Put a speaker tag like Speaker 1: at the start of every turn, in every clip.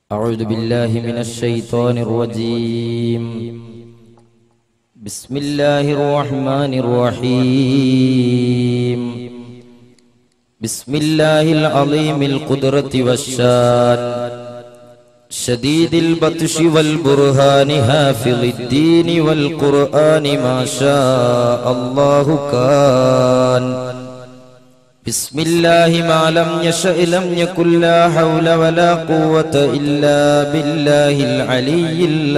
Speaker 1: أعوذ بالله من الشيطان الرجيم بسم الله الرحمن الرحيم بسم الله العظيم القدرة والشان شديد البطش والبرهان حافظ الدين والقرآن ما شاء الله كان بسم الله ما لم يشأ لم يكن لا حول ولا قوة إلا بالله العلي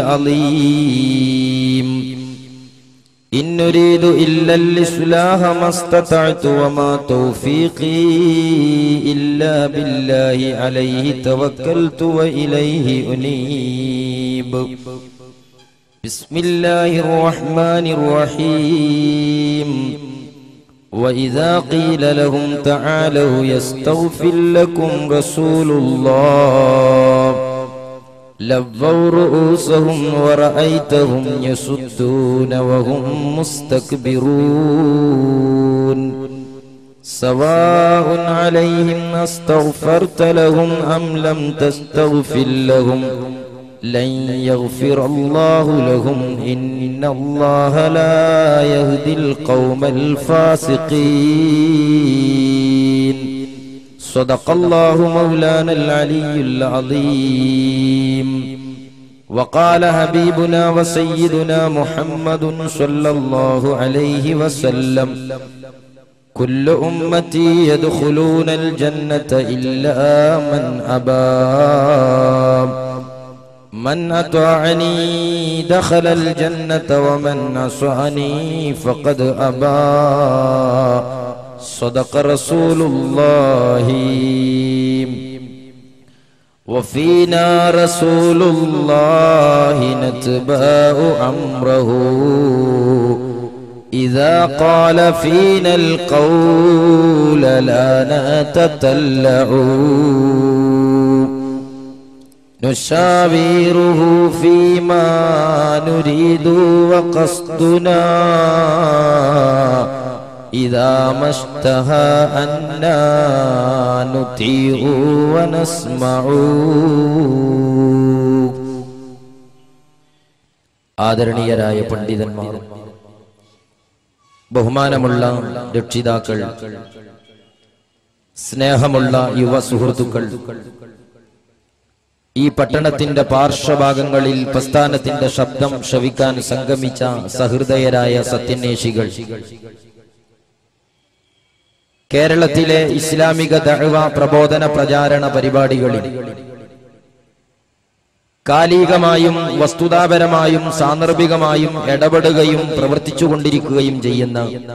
Speaker 1: العظيم إن نريد إلا الإصلاح ما استطعت وما توفيقي إلا بالله عليه توكلت وإليه أنيب بسم الله الرحمن الرحيم وإذا قيل لهم تعالوا يستغفر لكم رسول الله لووا رؤوسهم ورأيتهم يصدون وهم مستكبرون سواء عليهم استغفرت لهم أم لم تستغفر لهم لن يغفر الله لهم إن الله لا يهدي القوم الفاسقين صدق الله مولانا العلي العظيم وقال حبيبنا وسيدنا محمد صلى الله عليه وسلم كل أمتي يدخلون الجنة إلا من أبى من أطاعني دخل الجنة ومن عصاني فقد أبى صدق رسول الله وفينا رسول الله نتباع أمره إذا قال فينا القول لا نتتلع نشاوره فيما نريد وقصدنا إذا ما اشتهى أنا نطيع ونسمع ആദരണീയരായ പണ്ഡിതന്മാർ ബഹുമാനമുള്ള രക്ഷിതാക്കൾ സ്നേഹമുള്ള യുവ സുഹൃത്തുക്കൾ ഈ പട്ടണത്തിന്റെ പാർശ്വഭാഗങ്ങളിൽ പ്രസ്ഥാനത്തിന്റെ ശബ്ദം ശ്രവിക്കാൻ സംഗമിച്ച സഹൃദയരായ സത്യന്വേഷികൾ കേരളത്തിലെ ഇസ്ലാമിക ദഅവ പ്രബോധന പ്രചാരണ പരിപാടികളിൽ കാലികമായും വസ്തുതാപരമായും സാന്ദർഭികമായും ഇടപെടുകയും പ്രവർത്തിച്ചുകൊണ്ടിരിക്കുകയും ചെയ്യുന്ന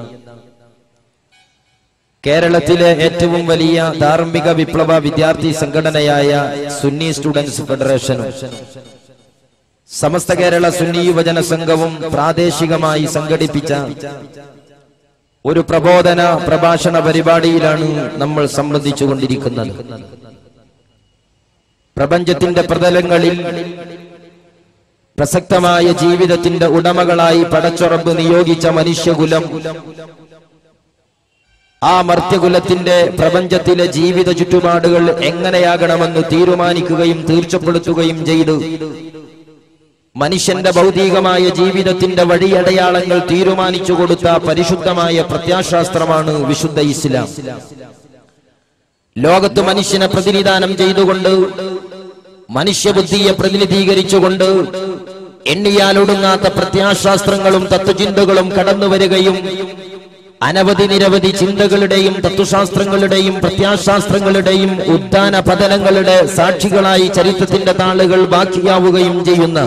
Speaker 1: കേരളത്തിലെ ഏറ്റവും വലിയ ധാർമ്മിക വിപ്ലവ വിദ്യാർത്ഥി സംഘടനയായ സുന്നി സ്റ്റുഡൻസ് ഫെഡറേഷനും സമസ്ത കേരള സുന്നി യുവജന സംഘവും പ്രാദേശികമായി സംഘടിപ്പിച്ച ഒരു പ്രബോധന പ്രഭാഷണ പരിപാടിയിലാണ് നമ്മൾ സംബന്ധിച്ചുകൊണ്ടിരിക്കുന്നത് പ്രപഞ്ചത്തിന്റെ പ്രതലങ്ങളിൽ പ്രസക്തമായ ജീവിതത്തിന്റെ ഉടമകളായി പടച്ചുറപ്പ് നിയോഗിച്ച മനുഷ്യകുലം ആ മർത്യകുലത്തിന്റെ പ്രപഞ്ചത്തിലെ ജീവിത ചുറ്റുപാടുകൾ എങ്ങനെയാകണമെന്ന് തീരുമാനിക്കുകയും തീർച്ചപ്പെടുത്തുകയും ചെയ്തു മനുഷ്യന്റെ ഭൗതികമായ ജീവിതത്തിന്റെ വഴിയടയാളങ്ങൾ തീരുമാനിച്ചു കൊടുത്ത പരിശുദ്ധമായ പ്രത്യാശാസ്ത്രമാണ് വിശുദ്ധ ഇസ്ലാം ലോകത്ത് മനുഷ്യനെ പ്രതിനിധാനം ചെയ്തുകൊണ്ട് മനുഷ്യബുദ്ധിയെ പ്രതിനിധീകരിച്ചുകൊണ്ട് എണ്ണിയാലൊടുങ്ങാത്ത പ്രത്യാശാസ്ത്രങ്ങളും തത്വചിന്തകളും കടന്നു വരികയും അനവധി നിരവധി ചിന്തകളുടെയും തത്വശാസ്ത്രങ്ങളുടെയും പ്രത്യാശാസ്ത്രങ്ങളുടെയും ഉദ്ധാന പതനങ്ങളുടെ സാക്ഷികളായി ചരിത്രത്തിന്റെ താളുകൾ ബാക്കിയാവുകയും ചെയ്യുന്ന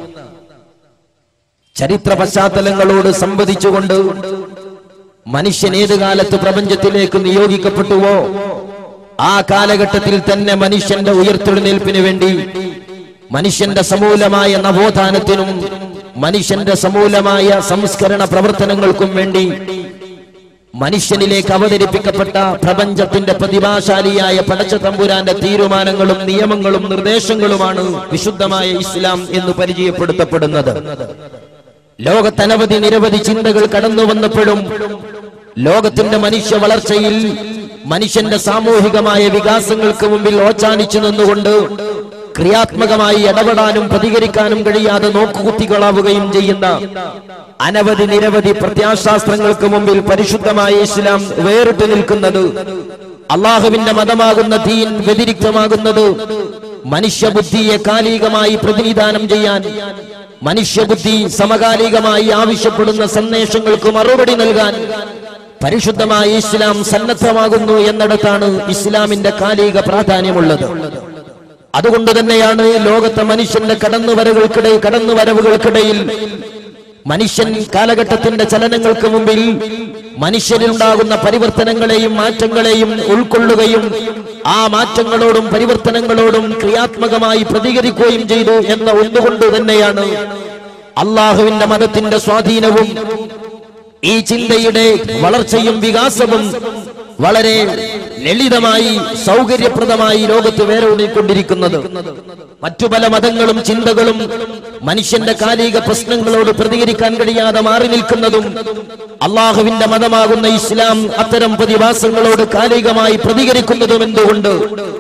Speaker 1: ചരിത്ര പശ്ചാത്തലങ്ങളോട് സംവദിച്ചുകൊണ്ട് മനുഷ്യൻ ഏത് കാലത്ത് പ്രപഞ്ചത്തിലേക്ക് നിയോഗിക്കപ്പെട്ടുവോ ആ കാലഘട്ടത്തിൽ തന്നെ മനുഷ്യന്റെ ഉയർത്തെഴുന്നേൽപ്പിന് വേണ്ടി മനുഷ്യന്റെ സമൂലമായ നവോത്ഥാനത്തിനും മനുഷ്യന്റെ സമൂലമായ സംസ്കരണ പ്രവർത്തനങ്ങൾക്കും വേണ്ടി മനുഷ്യനിലേക്ക് അവതരിപ്പിക്കപ്പെട്ട പ്രപഞ്ചത്തിന്റെ പ്രതിഭാശാലിയായ പടച്ച തമ്പുരാന്റെ തീരുമാനങ്ങളും നിയമങ്ങളും നിർദ്ദേശങ്ങളുമാണ് വിശുദ്ധമായ ഇസ്ലാം എന്ന് പരിചയപ്പെടുത്തപ്പെടുന്നത് ലോകത്തനവധി നിരവധി ചിന്തകൾ കടന്നു വന്നപ്പോഴും ലോകത്തിന്റെ മനുഷ്യ വളർച്ചയിൽ മനുഷ്യന്റെ സാമൂഹികമായ വികാസങ്ങൾക്ക് മുമ്പിൽ ഓച്ചാനിച്ചു നിന്നുകൊണ്ട് ക്രിയാത്മകമായി ഇടപെടാനും പ്രതികരിക്കാനും കഴിയാതെ നോക്കുകുത്തികളാവുകയും ചെയ്യുന്ന അനവധി നിരവധി പ്രത്യാശാസ്ത്രങ്ങൾക്ക് മുമ്പിൽ പരിശുദ്ധമായ ഇസ്ലാം വേറിട്ട് നിൽക്കുന്നത് അള്ളാഹുവിന്റെ മതമാകുന്ന ദീൻ വ്യതിരിക്തമാകുന്നത് മനുഷ്യബുദ്ധിയെ കാലികമായി പ്രതിനിധാനം ചെയ്യാൻ മനുഷ്യബുദ്ധി സമകാലികമായി ആവശ്യപ്പെടുന്ന സന്ദേശങ്ങൾക്ക് മറുപടി നൽകാൻ പരിശുദ്ധമായ ഇസ്ലാം സന്നദ്ധമാകുന്നു എന്നിടത്താണ് ഇസ്ലാമിന്റെ കാലിക പ്രാധാന്യമുള്ളത് അതുകൊണ്ട് തന്നെയാണ് ലോകത്തെ മനുഷ്യന്റെ കടന്നുവരവുകൾക്കിടയിൽ കടന്നുവരവുകൾക്കിടയിൽ മനുഷ്യൻ കാലഘട്ടത്തിന്റെ ചലനങ്ങൾക്ക് മുമ്പിൽ മനുഷ്യരിലുണ്ടാകുന്ന പരിവർത്തനങ്ങളെയും മാറ്റങ്ങളെയും ഉൾക്കൊള്ളുകയും ആ മാറ്റങ്ങളോടും പരിവർത്തനങ്ങളോടും ക്രിയാത്മകമായി പ്രതികരിക്കുകയും ചെയ്തു എന്ന ഒന്നുകൊണ്ട് തന്നെയാണ് അള്ളാഹുവിന്റെ മതത്തിന്റെ സ്വാധീനവും ഈ ചിന്തയുടെ വളർച്ചയും വികാസവും വളരെ ലളിതമായി സൗകര്യപ്രദമായി ലോകത്ത് വേരോടിക്കൊണ്ടിരിക്കുന്നത് മറ്റു പല മതങ്ങളും ചിന്തകളും മനുഷ്യന്റെ കാലിക പ്രശ്നങ്ങളോട് പ്രതികരിക്കാൻ കഴിയാതെ മാറി നിൽക്കുന്നതും അള്ളാഹുവിന്റെ മതമാകുന്ന ഇസ്ലാം അത്തരം പ്രതിഭാസങ്ങളോട് കാലികമായി പ്രതികരിക്കുന്നതും എന്തുകൊണ്ട്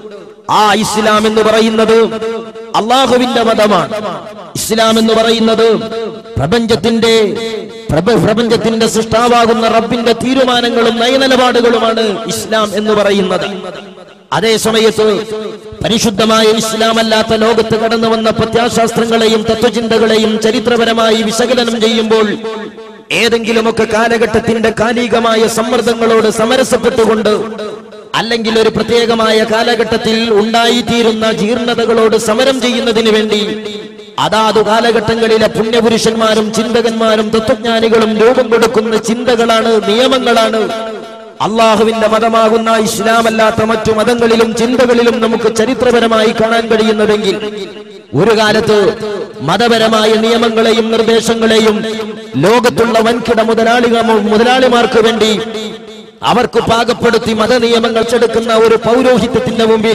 Speaker 1: ആ ഇസ്ലാം എന്ന് പറയുന്നത് അള്ളാഹുവിന്റെ മതമാണ് ഇസ്ലാം എന്ന് പറയുന്നത് പ്രപഞ്ചത്തിന്റെ പ്രപ- പ്രപഞ്ചത്തിന്റെ സൃഷ്ടാവാകുന്ന റബ്ബിന്റെ തീരുമാനങ്ങളും നയനിലപാടുകളുമാണ് ഇസ്ലാം എന്ന് പറയുന്നത് അതേ സമയത്ത് പരിശുദ്ധമായ ഇസ്ലാം അല്ലാത്ത ലോകത്ത് കടന്നു വന്ന പ്രത്യാശാസ്ത്രങ്ങളെയും തത്വചിന്തകളെയും ചരിത്രപരമായി വിശകലനം ചെയ്യുമ്പോൾ ഏതെങ്കിലുമൊക്കെ കാലഘട്ടത്തിന്റെ കാലികമായ സമ്മർദ്ദങ്ങളോട് സമരസപ്പെട്ടുകൊണ്ട് അല്ലെങ്കിൽ ഒരു പ്രത്യേകമായ കാലഘട്ടത്തിൽ ഉണ്ടായിത്തീരുന്ന ജീർണതകളോട് സമരം ചെയ്യുന്നതിന് വേണ്ടി അതാതു കാലഘട്ടങ്ങളിലെ പുണ്യപുരുഷന്മാരും ചിന്തകന്മാരും തത്വജ്ഞാനികളും രൂപം കൊടുക്കുന്ന ചിന്തകളാണ് നിയമങ്ങളാണ് അള്ളാഹുവിന്റെ മതമാകുന്ന ഇസ്ലാമല്ലാത്ത മറ്റു മതങ്ങളിലും ചിന്തകളിലും നമുക്ക് ചരിത്രപരമായി കാണാൻ കഴിയുന്നതെങ്കിൽ ഒരു കാലത്ത് മതപരമായ നിയമങ്ങളെയും നിർദ്ദേശങ്ങളെയും ലോകത്തുള്ള വൻകിട മുതലാളിക മുതലാളിമാർക്ക് വേണ്ടി അവർക്ക് പാകപ്പെടുത്തി മതനിയമങ്ങൾ ചെടുക്കുന്ന ഒരു പൗരോഹിത്യത്തിന്റെ മുമ്പിൽ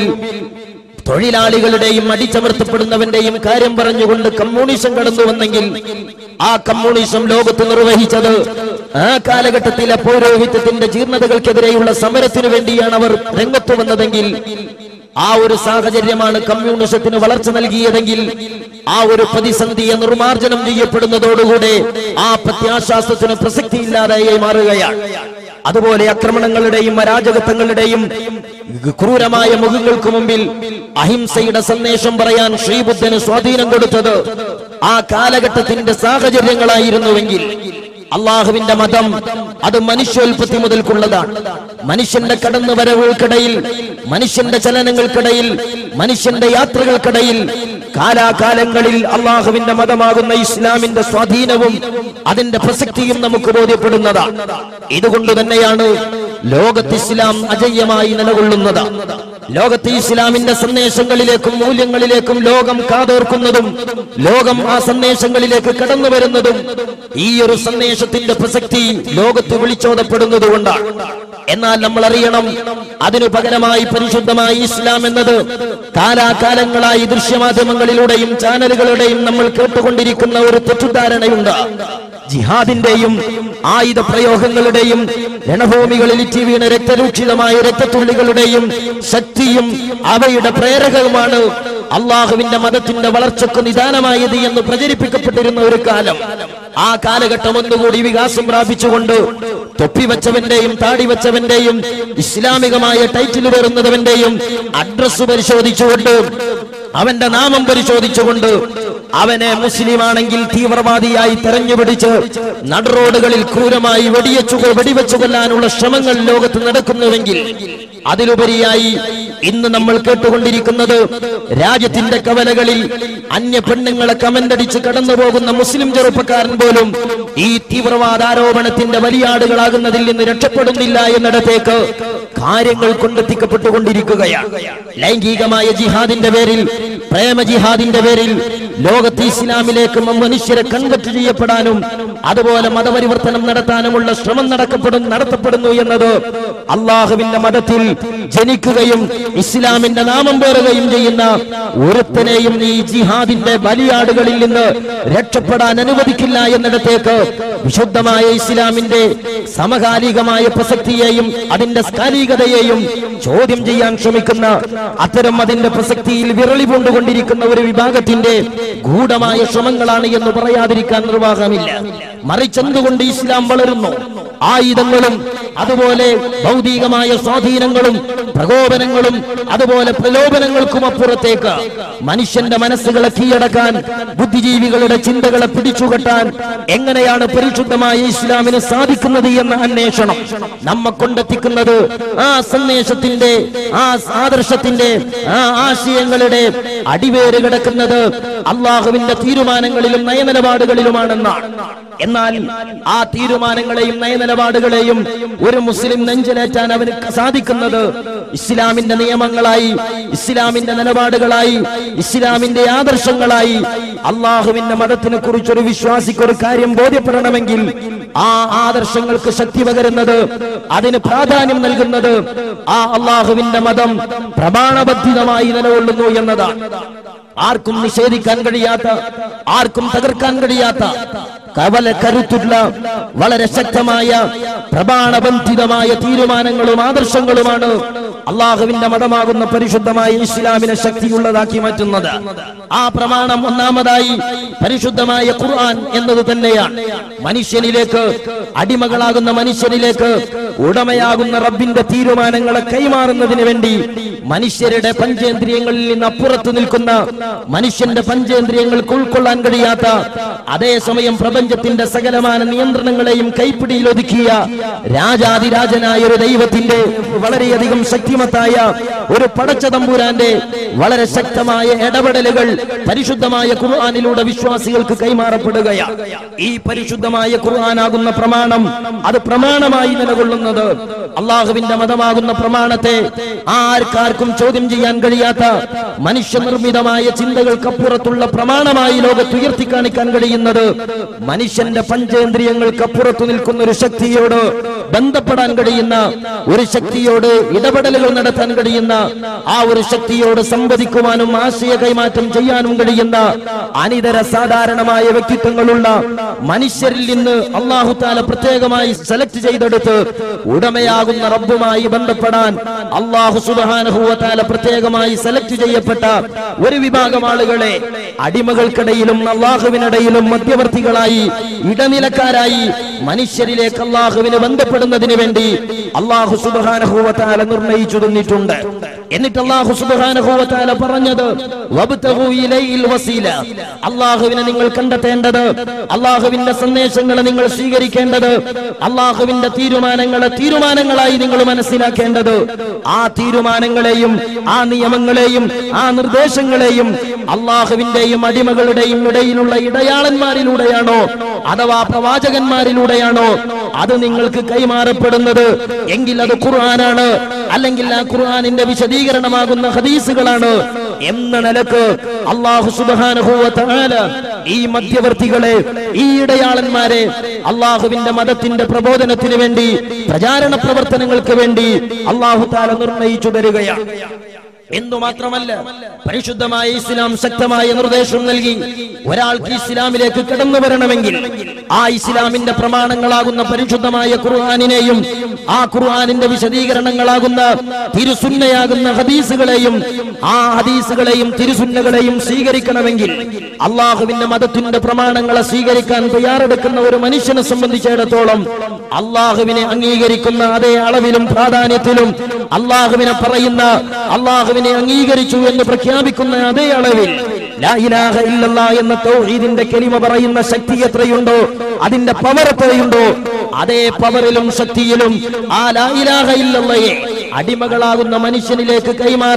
Speaker 1: തൊഴിലാളികളുടെയും അടിച്ചമർത്തപ്പെടുന്നവന്റെയും കാര്യം പറഞ്ഞുകൊണ്ട് കമ്മ്യൂണിസം കടന്നു വന്നെങ്കിൽ ആ കമ്മ്യൂണിസം ലോകത്ത് നിർവഹിച്ചത് ആ കാലഘട്ടത്തിലെ പൗരോഹിത്യത്തിന്റെ ജീർണതകൾക്കെതിരെയുള്ള സമരത്തിനു വേണ്ടിയാണ് അവർ രംഗത്ത് വന്നതെങ്കിൽ ആ ഒരു സാഹചര്യമാണ് കമ്മ്യൂണിസത്തിന് വളർച്ച നൽകിയതെങ്കിൽ ആ ഒരു പ്രതിസന്ധിയെ നിർമാർജനം ചെയ്യപ്പെടുന്നതോടുകൂടെ ആ പ്രത്യാശാസ്ത്രത്തിന് പ്രസക്തിയില്ലാതായി മാറുകയാണ് അതുപോലെ ആക്രമണങ്ങളുടെയും അരാജകത്വങ്ങളുടെയും ക്രൂരമായ മുഖങ്ങൾക്ക് മുമ്പിൽ അഹിംസയുടെ സന്ദേശം പറയാൻ ശ്രീബുദ്ധന് സ്വാധീനം കൊടുത്തത് ആ കാലഘട്ടത്തിന്റെ സാഹചര്യങ്ങളായിരുന്നുവെങ്കിൽ അള്ളാഹുവിന്റെ മതം അത് മനുഷ്യോൽപത്തി മുതൽക്കുള്ളതാണ് മനുഷ്യന്റെ കടന്നുവരവുകൾക്കിടയിൽ മനുഷ്യന്റെ ചലനങ്ങൾക്കിടയിൽ മനുഷ്യന്റെ യാത്രകൾക്കിടയിൽ കാലാകാലങ്ങളിൽ അള്ളാഹുവിന്റെ മതമാകുന്ന ഇസ്ലാമിന്റെ സ്വാധീനവും അതിന്റെ പ്രസക്തിയും നമുക്ക് ബോധ്യപ്പെടുന്നതാണ് ഇതുകൊണ്ട് തന്നെയാണ് ലോകത്ത് ഇസ്ലാം അജയ്യമായി നിലകൊള്ളുന്നത് ലോകത്ത് ഇസ്ലാമിന്റെ സന്ദേശങ്ങളിലേക്കും മൂല്യങ്ങളിലേക്കും ലോകം കാതോർക്കുന്നതും ലോകം ആ സന്ദേശങ്ങളിലേക്ക് കടന്നു വരുന്നതും ഈ ഒരു സന്ദേശത്തിന്റെ പ്രസക്തി ലോകത്ത് വിളിച്ചോതപ്പെടുന്നതുകൊണ്ടാണ് എന്നാൽ നമ്മൾ അറിയണം അതിനു പകരമായി പരിശുദ്ധമായ ഇസ്ലാം എന്നത് കാലാകാലങ്ങളായി ദൃശ്യമാധ്യമങ്ങളിലൂടെയും ചാനലുകളുടെയും നമ്മൾ കേട്ടുകൊണ്ടിരിക്കുന്ന ഒരു തെറ്റിദ്ധാരണയുണ്ട് ജിഹാദിന്റെയും ആയുധ പ്രയോഗങ്ങളുടെയും രണഭൂമികളിൽ ഇറ്റി വീണ രക്തരൂക്ഷിതമായ രക്തത്തുള്ളികളുടെയും ശക്തിയും അവയുടെ പ്രേരകവുമാണ് അള്ളാഹുവിന്റെ മതത്തിന്റെ വളർച്ചക്ക് നിദാനമായത് എന്ന് പ്രചരിപ്പിക്കപ്പെട്ടിരുന്ന ഒരു കാലം ആ കാലഘട്ടം ഒന്നുകൂടി വികാസം പ്രാപിച്ചുകൊണ്ട് തൊപ്പി വെച്ചവന്റെയും താടി വെച്ചവന്റെയും ഇസ്ലാമികമായ ടൈറ്റിൽ വരുന്നവന്റെയും അഡ്രസ് പരിശോധിച്ചുകൊണ്ട് അവന്റെ നാമം പരിശോധിച്ചുകൊണ്ട് അവനെ മുസ്ലിം ആണെങ്കിൽ തീവ്രവാദിയായി തെരഞ്ഞുപിടിച്ച് നടുറോഡുകളിൽ ക്രൂരമായി വെടിയച്ചു വെടിവെച്ചു കൊല്ലാനുള്ള ശ്രമങ്ങൾ ലോകത്ത് നടക്കുന്നുവെങ്കിൽ അതിലുപരിയായി ഇന്ന് നമ്മൾ കേട്ടുകൊണ്ടിരിക്കുന്നത് രാജ്യത്തിന്റെ കവലകളിൽ അന്യ പെണ്ണുങ്ങളെ കമന്റടിച്ച് കടന്നു പോകുന്ന മുസ്ലിം ചെറുപ്പക്കാരൻ പോലും ഈ തീവ്രവാദ ആരോപണത്തിന്റെ വലിയാടുകളാകുന്നതിൽ നിന്ന് രക്ഷപ്പെടുന്നില്ല എന്നിടത്തേക്ക് കാര്യങ്ങൾ കൊണ്ടെത്തിക്കപ്പെട്ടുകൊണ്ടിരിക്കുകയാണ് ലൈംഗികമായ ജിഹാദിന്റെ പേരിൽ പ്രേമ ജിഹാദിന്റെ പേരിൽ ലോകത്ത് ഇസ്ലാമിലേക്ക് മനുഷ്യരെ കൺവെർട്ട് ചെയ്യപ്പെടാനും അതുപോലെ മതപരിവർത്തനം നടത്താനുമുള്ള ശ്രമം നടക്കപ്പെടും നടത്തപ്പെടുന്നു എന്നത് അള്ളാഹുവിന്റെ മതത്തിൽ ജനിക്കുകയും ഇസ്ലാമിന്റെ നാമം പേറുകയും ചെയ്യുന്ന ഒരുത്തനെയും നീ ജിഹാദിന്റെ ബലിയാടുകളിൽ നിന്ന് രക്ഷപ്പെടാൻ അനുവദിക്കില്ല എന്നിടത്തേക്ക് വിശുദ്ധമായ ഇസ്ലാമിന്റെ സമകാലികമായ പ്രസക്തിയെയും അതിന്റെ സ്കാലികതയെയും ചോദ്യം ചെയ്യാൻ ശ്രമിക്കുന്ന അത്തരം അതിന്റെ പ്രസക്തിയിൽ വിരളി കൊണ്ടുകൊണ്ടിരിക്കുന്ന ഒരു വിഭാഗത്തിന്റെ ഗൂഢമായ ശ്രമങ്ങളാണ് എന്ന് പറയാതിരിക്കാൻ നിർവാഹമില്ല മറിച്ചെന്തുകൊണ്ട് ഇസ്ലാം വളരുന്നു ആയുധങ്ങളും അതുപോലെ ഭൗതികമായ സ്വാധീനങ്ങളും പ്രകോപനങ്ങളും അതുപോലെ പ്രലോഭനങ്ങൾക്കും അപ്പുറത്തേക്ക് മനുഷ്യന്റെ മനസ്സുകളെ കീഴടക്കാൻ ബുദ്ധിജീവികളുടെ ചിന്തകളെ പിടിച്ചുകെട്ടാൻ എങ്ങനെയാണ് പരിശുദ്ധമായ ഇസ്ലാമിന് സാധിക്കുന്നത് എന്ന അന്വേഷണം നമ്മെ കൊണ്ടെത്തിക്കുന്നത് ആ സന്ദേശത്തിന്റെ ആ ആദർശത്തിന്റെ ആ ആശയങ്ങളുടെ അടിവേര് കിടക്കുന്നത് അള്ളാഹുവിന്റെ തീരുമാനങ്ങളിലും നയനിലപാടുകളിലുമാണെന്നാണ് എന്നാൽ ആ തീരുമാനങ്ങളെയും നയനിലപാടുകളെയും ഒരു മുസ്ലിം നെഞ്ചിലേറ്റാൻ അവന് സാധിക്കുന്നത് ഇസ്ലാമിന്റെ നിയമങ്ങളായി ഇസ്ലാമിന്റെ നിലപാടുകളായി ഇസ്ലാമിന്റെ ആദർശങ്ങളായി അള്ളാഹുവിന്റെ മതത്തിനെ കുറിച്ചൊരു വിശ്വാസിക്ക് ഒരു കാര്യം ബോധ്യപ്പെടണമെങ്കിൽ ആ ആദർശങ്ങൾക്ക് ശക്തി പകരുന്നത് അതിന് പ്രാധാന്യം നൽകുന്നത് ആ അള്ളാഹുവിന്റെ മതം പ്രമാണബദ്ധിതമായി നിലകൊള്ളുന്നു എന്നതാണ് ആർക്കും നിഷേധിക്കാൻ കഴിയാത്ത ആർക്കും തകർക്കാൻ കഴിയാത്ത കവല കരുത്തുള്ള വളരെ ശക്തമായ പ്രമാണബന്ധിതമായ തീരുമാനങ്ങളും ആദർശങ്ങളുമാണ് അള്ളാഹുവിന്റെ മതമാകുന്ന പരിശുദ്ധമായ ഇസ്ലാമിനെ ശക്തിയുള്ളതാക്കി മാറ്റുന്നത് ആ പ്രമാണം ഒന്നാമതായി പരിശുദ്ധമായ ഖുർആൻ എന്നത് തന്നെയാണ് മനുഷ്യനിലേക്ക് അടിമകളാകുന്ന മനുഷ്യനിലേക്ക് ഉടമയാകുന്ന റബ്ബിന്റെ തീരുമാനങ്ങളെ കൈമാറുന്നതിന് വേണ്ടി മനുഷ്യരുടെ പഞ്ചേന്ദ്രിയങ്ങളിൽ നിന്ന് അപ്പുറത്ത് നിൽക്കുന്ന മനുഷ്യന്റെ പഞ്ചേന്ദ്രിയങ്ങൾക്ക് ഉൾക്കൊള്ളാൻ കഴിയാത്ത അതേസമയം പ്രപഞ്ചത്തിന്റെ സകലമാന നിയന്ത്രണങ്ങളെയും കൈപ്പിടിയിൽ ഒതുക്കിയ രാജാതിരാജനായ ഒരു ദൈവത്തിന്റെ വളരെയധികം ശക്തിമത്തായ ഒരു പടച്ച തമ്പുരാന്റെ വളരെ ശക്തമായ ഇടപെടലുകൾ പരിശുദ്ധമായ ഖുർആാനിലൂടെ വിശ്വാസികൾക്ക് കൈമാറപ്പെടുകയാണ് ഈ പരിശുദ്ധമായ ഖുർആനാകുന്ന പ്രമാണം അത് പ്രമാണമായി നിലകൊള്ളുന്നത് അള്ളാഹുവിന്റെ മതമാകുന്ന പ്രമാണത്തെ ആർക്കാർക്കും ചോദ്യം ചെയ്യാൻ കഴിയാത്ത മനുഷ്യനിർമ്മിതമായ ചിന്തകൾക്കപ്പുറത്തുള്ള പ്രമാണമായി ലോകത്ത് ഉയർത്തി കാണിക്കാൻ കഴിയുന്നത് മനുഷ്യന്റെ പഞ്ചേന്ദ്രിയങ്ങൾക്കപ്പുറത്തു നിൽക്കുന്ന ഒരു ശക്തിയോട് ബന്ധപ്പെടാൻ കഴിയുന്ന ഒരു ശക്തിയോട് ഇടപെടലുകൾ നടത്താൻ കഴിയുന്ന ആ ഒരു ശക്തിയോട് സംവദിക്കുവാനും ആശയ കൈമാറ്റം ചെയ്യാനും കഴിയുന്ന അനിതര സാധാരണമായ വ്യക്തിത്വങ്ങളുള്ള മനുഷ്യരിൽ നിന്ന് അള്ളാഹു താല പ്രത്യേകമായി സെലക്ട് ചെയ്തെടുത്ത് ഉടമയാകുന്ന റബ്ബുമായി ബന്ധപ്പെടാൻ അള്ളാഹു സുബാനഹുവത്താല പ്രത്യേകമായി സെലക്ട് ചെയ്യപ്പെട്ട ഒരു വിഭാഗം ആളുകളെ അടിമകൾക്കിടയിലും അള്ളാഹുവിനിടയിലും മധ്യവർത്തികളായി ഇടനിലക്കാരായി മനുഷ്യരിലേക്ക് അള്ളാഹുവിന് ബന്ധപ്പെടുന്നതിന് വേണ്ടി അള്ളാഹു സുബാനഹുവത്താല നിർണയിച്ചു തന്നിട്ടുണ്ട് എന്നിട്ട് അള്ളാഹു സുബാനഹുവത്താല പറഞ്ഞത് വബ്തഗൂ ഇലൈഹിൽ വസീല അള്ളാഹുവിനെ നിങ്ങൾ കണ്ടെത്തേണ്ടത് അള്ളാഹുവിന്റെ സന്ദേശങ്ങളെ നിങ്ങൾ സ്വീകരിക്കേണ്ടത് അള്ളാഹുവിന്റെ തീരുമാനങ്ങളെ തീരുമാനങ്ങളായി നിങ്ങൾ മനസ്സിലാക്കേണ്ടത് ആ തീരുമാനങ്ങളെയും ആ നിയമങ്ങളെയും ആ നിർദ്ദേശങ്ങളെയും അള്ളാഹുവിന്റെയും അടിമകളുടെയും ഇടയിലുള്ള ഇടയാളന്മാരിലൂടെയാണോ അഥവാ പ്രവാചകന്മാരിലൂടെയാണോ അത് നിങ്ങൾക്ക് കൈമാറപ്പെടുന്നത് എങ്കിൽ അത് ഖുർആനാണ് അല്ലെങ്കിൽ ആ ഖുർആനിന്റെ വിശദീകരണമാകുന്ന ഹദീസുകളാണ് എന്ന നിലക്ക് അള്ളാഹു സുബാനുഭൂവത്താല ഈ മധ്യവർത്തികളെ ഈ ഇടയാളന്മാരെ അള്ളാഹുവിന്റെ മതത്തിന്റെ പ്രബോധനത്തിന് വേണ്ടി പ്രചാരണ പ്രവർത്തനങ്ങൾക്ക് വേണ്ടി അള്ളാഹു താല നിർണയിച്ചു തരികയാണ് എന്നു മാത്രമല്ല പരിശുദ്ധമായ ഇസ്ലാം ശക്തമായ നിർദ്ദേശം നൽകി ഒരാൾക്ക് ഇസ്ലാമിലേക്ക് കടന്നു വരണമെങ്കിൽ ആ ഇസ്ലാമിന്റെ പ്രമാണങ്ങളാകുന്ന പരിശുദ്ധമായ ഖുർആാനിനെയും ആ ഖുർആാനിന്റെ വിശദീകരണങ്ങളാകുന്ന തിരുസുന്നയാകുന്ന ഹദീസുകളെയും ആ ഹദീസുകളെയും തിരുസുന്നകളെയും സ്വീകരിക്കണമെങ്കിൽ അള്ളാഹുവിന്റെ മതത്തിന്റെ പ്രമാണങ്ങളെ സ്വീകരിക്കാൻ തയ്യാറെടുക്കുന്ന ഒരു മനുഷ്യനെ സംബന്ധിച്ചിടത്തോളം അള്ളാഹുവിനെ അംഗീകരിക്കുന്ന അതേ അളവിലും പ്രാധാന്യത്തിലും അള്ളാഹുവിനെ പറയുന്ന അള്ളാഹുവിനെ അംഗീകരിച്ചു എന്ന് പ്രഖ്യാപിക്കുന്ന അതേ അളവിൽ ലാ ഇലാഹ ഇല്ലല്ലാ എന്ന തൗഹീദിന്റെ കലിമ പറയുന്ന ശക്തി എത്രയുണ്ടോ അതിന്റെ പവർ എത്രയുണ്ടോ അതേ പവറിലും ശക്തിയിലും ആ ലാ ഇലാഹ ഇല്ലല്ലയെ അടിമകളാകുന്ന മനുഷ്യനിലേക്ക് കൈമാറാൻ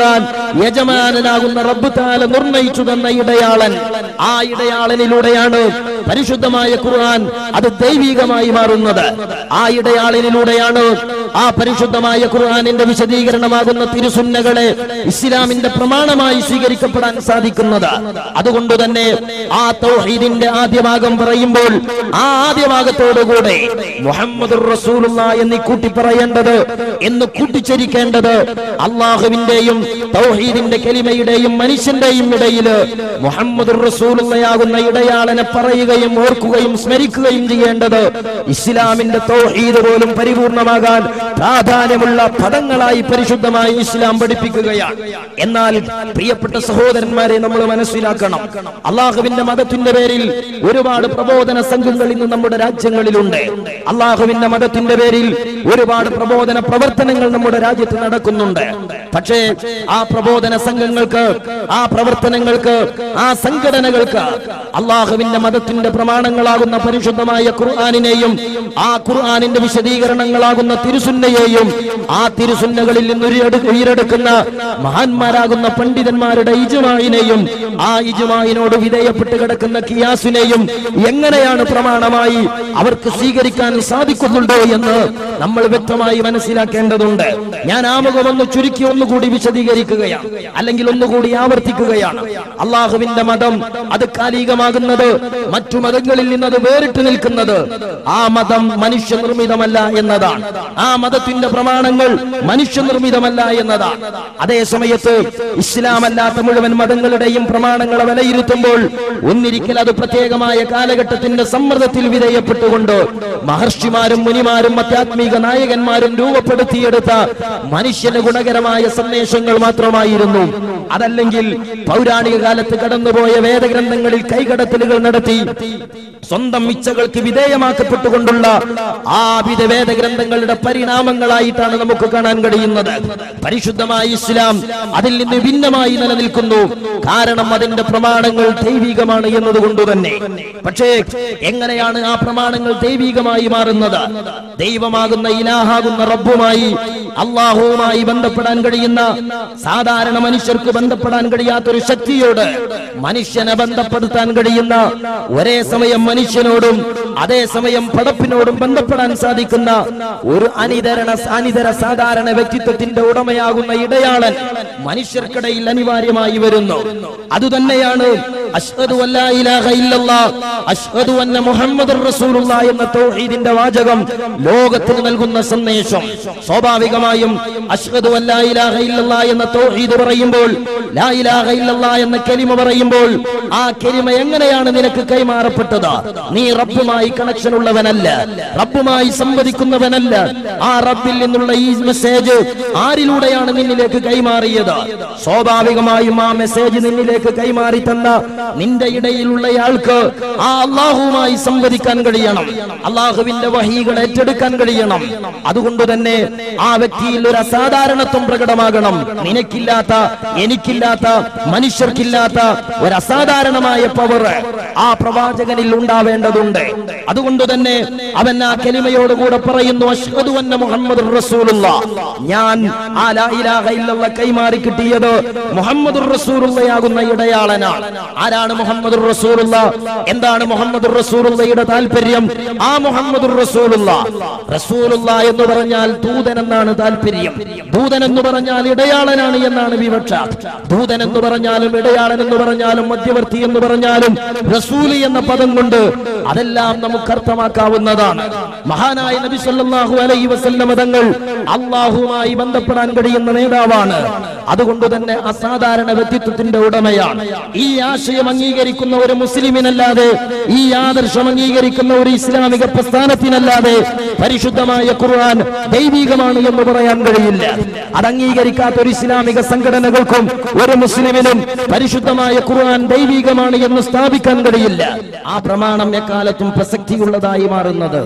Speaker 1: യജമാനനാകുന്ന റബ്ബ് താല നിർണയിച്ചു തന്ന ഇടയാളൻ ആ ഇടയാളനിലൂടെയാണ് പരിശുദ്ധമായ ഖുർആൻ അത് ദൈവികമായി മാറുന്നത് ആ ഇടയാളനിലൂടെയാണ് ആ പരിശുദ്ധമായ ഖുർആനിന്റെ വിശദീകരണമാകുന്ന തിരുസുന്നകളെ ഇസ്ലാമിന്റെ പ്രമാണമായി സ്വീകരിക്കപ്പെടാൻ സാധിക്കുന്നത് അതുകൊണ്ട് തന്നെ ആ തൗഹീദിന്റെ ആദ്യ ഭാഗം പറയുമ്പോൾ ആ ആദ്യ ഭാഗത്തോടുകൂടെ മുഹമ്മദ് റസൂലുള്ള എന്ന് കൂട്ടി പറയേണ്ടത് എന്ന് കൂട്ടിച്ചരിക്കേണ്ടത് അള്ളാഹുവിന്റെയും തൗഹീദിന്റെ കലിമയുടെയും മനുഷ്യന്റെയും ഇടയില് മുഹമ്മദ് റസൂലുള്ളയാകുന്ന ഇടയാളനെ പറയുകയും ഓർക്കുകയും സ്മരിക്കുകയും ചെയ്യേണ്ടത് ഇസ്ലാമിന്റെ തൗഹീദ് പോലും പരിപൂർണമാകാൻ പ്രാധാന്യമുള്ള പദങ്ങളായി പരിശുദ്ധമായി ഇസ്ലാം പഠിപ്പിക്കുകയാണ് എന്നാൽ പ്രിയപ്പെട്ട സഹോദരന്മാരെ നമ്മൾ മനസ്സിലാക്കണം അള്ളാഹുവിന്റെ മതത്തിന്റെ പേരിൽ ഒരുപാട് പ്രബോധന സംഘങ്ങൾ ഇന്ന് നമ്മുടെ രാജ്യങ്ങളിലുണ്ട് അള്ളാഹുവിന്റെ മതത്തിന്റെ പേരിൽ ഒരുപാട് പ്രബോധന പ്രവർത്തനങ്ങൾ നമ്മുടെ രാജ്യത്ത് നടക്കുന്നുണ്ട് പക്ഷേ ആ പ്രബോധന സംഘങ്ങൾക്ക് ആ പ്രവർത്തനങ്ങൾക്ക് ആ സംഘടനകൾക്ക് അള്ളാഹുവിന്റെ മതത്തിന്റെ പ്രമാണങ്ങളാകുന്ന പരിശുദ്ധമായ ഖുർആാനിനെയും ആ ഖുർആാനിന്റെ വിശദീകരണങ്ങളാകുന്ന തിരുസുന്നയെയും ആ തിരുസുന്നകളിൽ നിന്ന് ഉയരെടു- ഉയരെടുക്കുന്ന മഹാന്മാരാകുന്ന പണ്ഡിതന്മാരുടെ ഇജുമായിനെയും ആ ഇജുമായിനോട് വിധേയപ്പെട്ട് കിടക്കുന്ന കിയാസിനെയും എങ്ങനെയാണ് പ്രമാണമായി അവർക്ക് സ്വീകരിക്കാൻ സാധിക്കുന്നുണ്ടോ എന്ന് നമ്മൾ വ്യക്തമായി മനസ്സിലാക്കേണ്ടതുണ്ട് ഞാൻ ആമുഖം ഒന്ന് ചുരുക്കി ഒന്നുകൂടി വിശദീകരിക്കുകയാണ് അല്ലെങ്കിൽ ഒന്നുകൂടി ആവർത്തിക്കുകയാണ് അള്ളാഹുവിന്റെ മതം അത് കാലികമാകുന്നത് മറ്റു മതങ്ങളിൽ നിന്നത് വേറിട്ട് നിൽക്കുന്നത് ആ മതം മനുഷ്യനിർമ്മിതമല്ല എന്നതാണ് ആ മതത്തിന്റെ പ്രമാണങ്ങൾ മനുഷ്യനിർമ്മിതമല്ല എന്നതാണ് അതേ സമയത്ത് ഇസ്ലാം അല്ലാത്ത മുഴുവൻ മതങ്ങളുടെയും പ്രമാണങ്ങളെ വിലയിരുത്തുമ്പോൾ ഒന്നിരിക്കൽ അത് പ്രത്യേകമായ കാലഘട്ടത്തിന്റെ സമ്മർദ്ദത്തിൽ വിധേയപ്പെട്ടുകൊണ്ട് മഹർഷിമാരും മുനിമാരും ആധ്യാത്മിക നായകന്മാരും രൂപപ്പെടുത്തിയെടുത്ത മനുഷ്യന് ഗുണകരമായ സന്ദേശങ്ങൾ മാത്രമായിരുന്നു അതല്ലെങ്കിൽ പൗരാണിക കാലത്ത് കടന്നുപോയ വേദഗ്രന്ഥങ്ങളിൽ കൈകടത്തലുകൾ നടത്തി സ്വന്തം ഇച്ഛകൾക്ക് വിധേയമാക്കപ്പെട്ടുകൊണ്ടുള്ള ആ വിധ വേദഗ്രന്ഥങ്ങളുടെ പരിണാമങ്ങളായിട്ടാണ് നമുക്ക് കാണാൻ കഴിയുന്നത് പരിശുദ്ധമായ ഇസ്ലാം അതിൽ നിന്ന് ഭിന്നമായി നിലനിൽക്കുന്നു കാരണം അതിന്റെ പ്രമാണങ്ങൾ ദൈവികമാണ് എന്നതുകൊണ്ട് തന്നെ പക്ഷേ എങ്ങനെയാണ് ആ പ്രമാണങ്ങൾ ദൈവികമായി മാറുന്നത് ദൈവമാകുന്ന ഇലാഹാകുന്ന റബ്ബുമായി അള്ളാഹുവുമായി ബന്ധപ്പെടാൻ കഴിയുന്ന സാധാരണ മനുഷ്യർക്ക് ബന്ധപ്പെടാൻ കഴിയാത്തൊരു ശക്തിയോട് മനുഷ്യനെ ബന്ധപ്പെടുത്താൻ കഴിയുന്ന ഒരേ സമയം മനുഷ്യനോടും അതേ സമയം പടപ്പിനോടും ബന്ധപ്പെടാൻ സാധിക്കുന്ന ഒരു അനിതരണ അനിതര സാധാരണ വ്യക്തിത്വത്തിന്റെ ഉടമയാകുന്ന ഇടയാളൻ മനുഷ്യർക്കിടയിൽ അനിവാര്യമായി വരുന്നു അതുതന്നെയാണ് അഷ്ഹദു അല്ലാ ഇലാഹ ഇല്ലല്ലാ അഷ്ഹദു അന്ന മുഹമ്മദുർ റസൂലുള്ള എന്ന തൗഹീദിന്റെ വാചകം ലോകത്തിന് നൽകുന്ന സന്ദേശം സ്വാഭാവികമായും അഷ്ഹദു അല്ലാ ഇലാഹ ഇല്ലല്ലാ എന്ന തൗഹീദ് പറയുമ്പോൾ ലാ ഇലാഹ ഇല്ലല്ലാ എന്ന കലിമ പറയുമ്പോൾ ആ കലിമ എങ്ങനെയാണ് നിനക്ക് കൈമാറപ്പെട്ടത് നീ റബ്ബുമായി കണക്ഷൻ ഉള്ളവനല്ല റബ്ബുമായി സംവദിക്കുന്നവനല്ല ആ റബ്ബിൽ നിന്നുള്ള ഈ മെസ്സേജ് ആരിലൂടെയാണ് നിന്നിലേക്ക് കൈമാറിയത് സ്വാഭാവികമായും ആ മെസ്സേജ് നിന്നിലേക്ക് കൈമാറി തന്ന നിന്റെ ഇടയിലുള്ളയാൾക്ക് ആ അള്ളാഹുവുമായി സംവദിക്കാൻ കഴിയണം അള്ളാഹുവിന്റെ വഹികൾ ഏറ്റെടുക്കാൻ കഴിയണം അതുകൊണ്ട് തന്നെ ആ വ്യക്തിയിൽ ഒരു അസാധാരണത്വം പ്രകടമാകണം നിനക്കില്ലാത്ത എനിക്കില്ലാത്ത മനുഷ്യർക്കില്ലാത്ത ഒരു അസാധാരണമായ പവർ ആ പ്രവാചകനിൽ ഉണ്ടാവേണ്ടതുണ്ട് അതുകൊണ്ട് തന്നെ അവൻ ആ കലിമയോടുകൂടെ പറയുന്നു അഷ്ഹദു അന്ന മുഹമ്മദ് റസൂലുള്ള ഞാൻ ആ ലാ ഇലാഹ ഇല്ലല്ലാഹ് കൈമാറി കിട്ടിയത് മുഹമ്മദ് റസൂലുള്ളയാകുന്ന ഇടയാളനാണ് ആരാണ് മുഹമ്മദ് റസൂലുള്ള എന്താണ് മുഹമ്മദ് റസൂലുള്ളയുടെ താല്പര്യം ആ മുഹമ്മദ് റസൂലുള്ള റസൂലുള്ള എന്ന് പറഞ്ഞാൽ ദൂതൻ എന്നാണ് താല്പര്യം ദൂതൻ എന്ന് പറഞ്ഞാൽ ഇടയാളനാണ് എന്നാണ് വിവക്ഷ ദൂതൻ എന്ന് പറഞ്ഞാലും ഇടയാളൻ എന്ന് പറഞ്ഞാലും മധ്യവർത്തി എന്ന് പറഞ്ഞാലും റസൂലി എന്ന പദം കൊണ്ട് അതെല്ലാം നമുക്ക് അർത്ഥമാക്കാവുന്നതാണ് മഹാനായ നബി സല്ലല്ലാഹു അലൈഹി വസല്ലമ തങ്ങൾ അള്ളാഹുമായി ബന്ധപ്പെടാൻ കഴിയുന്ന നേതാവാണ് അതുകൊണ്ട് തന്നെ അസാധാരണ വ്യക്തിത്വത്തിന്റെ ഉടമയാണ് ഈ ആശയം അംഗീകരിക്കുന്ന ഒരു മുസ്ലിമിനല്ലാതെ ഈ ആദർശം അംഗീകരിക്കുന്ന ഒരു ഇസ്ലാമിക പ്രസ്ഥാനത്തിനല്ലാതെ പരിശുദ്ധമായ ഖുർആൻ ദൈവികമാണ് എന്ന് പറയാൻ കഴിയില്ല അത് അംഗീകരിക്കാത്ത ഒരു ഇസ്ലാമിക സംഘടനകൾക്കും ഒരു മുസ്ലിമിനും പരിശുദ്ധമായ ഖുർആൻ ദൈവികമാണ് എന്ന് സ്ഥാപിക്കാൻ കഴിയില്ല ആ പ്രമാണം എക്കാലത്തും പ്രസക്തിയുള്ളതായി മാറുന്നത്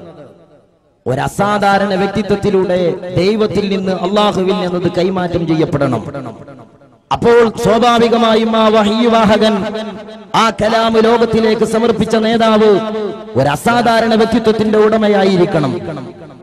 Speaker 1: ഒരു അസാധാരണ വ്യക്തിത്വത്തിലൂടെ ദൈവത്തിൽ നിന്ന് അള്ളാഹുവിൽ നിന്നത് കൈമാറ്റം ചെയ്യപ്പെടണം അപ്പോൾ സ്വാഭാവികമായും ആ വഹീവാഹകൻ ആ കലാമ് ലോകത്തിലേക്ക് സമർപ്പിച്ച നേതാവ് ഒരു അസാധാരണ വ്യക്തിത്വത്തിന്റെ ഉടമയായിരിക്കണം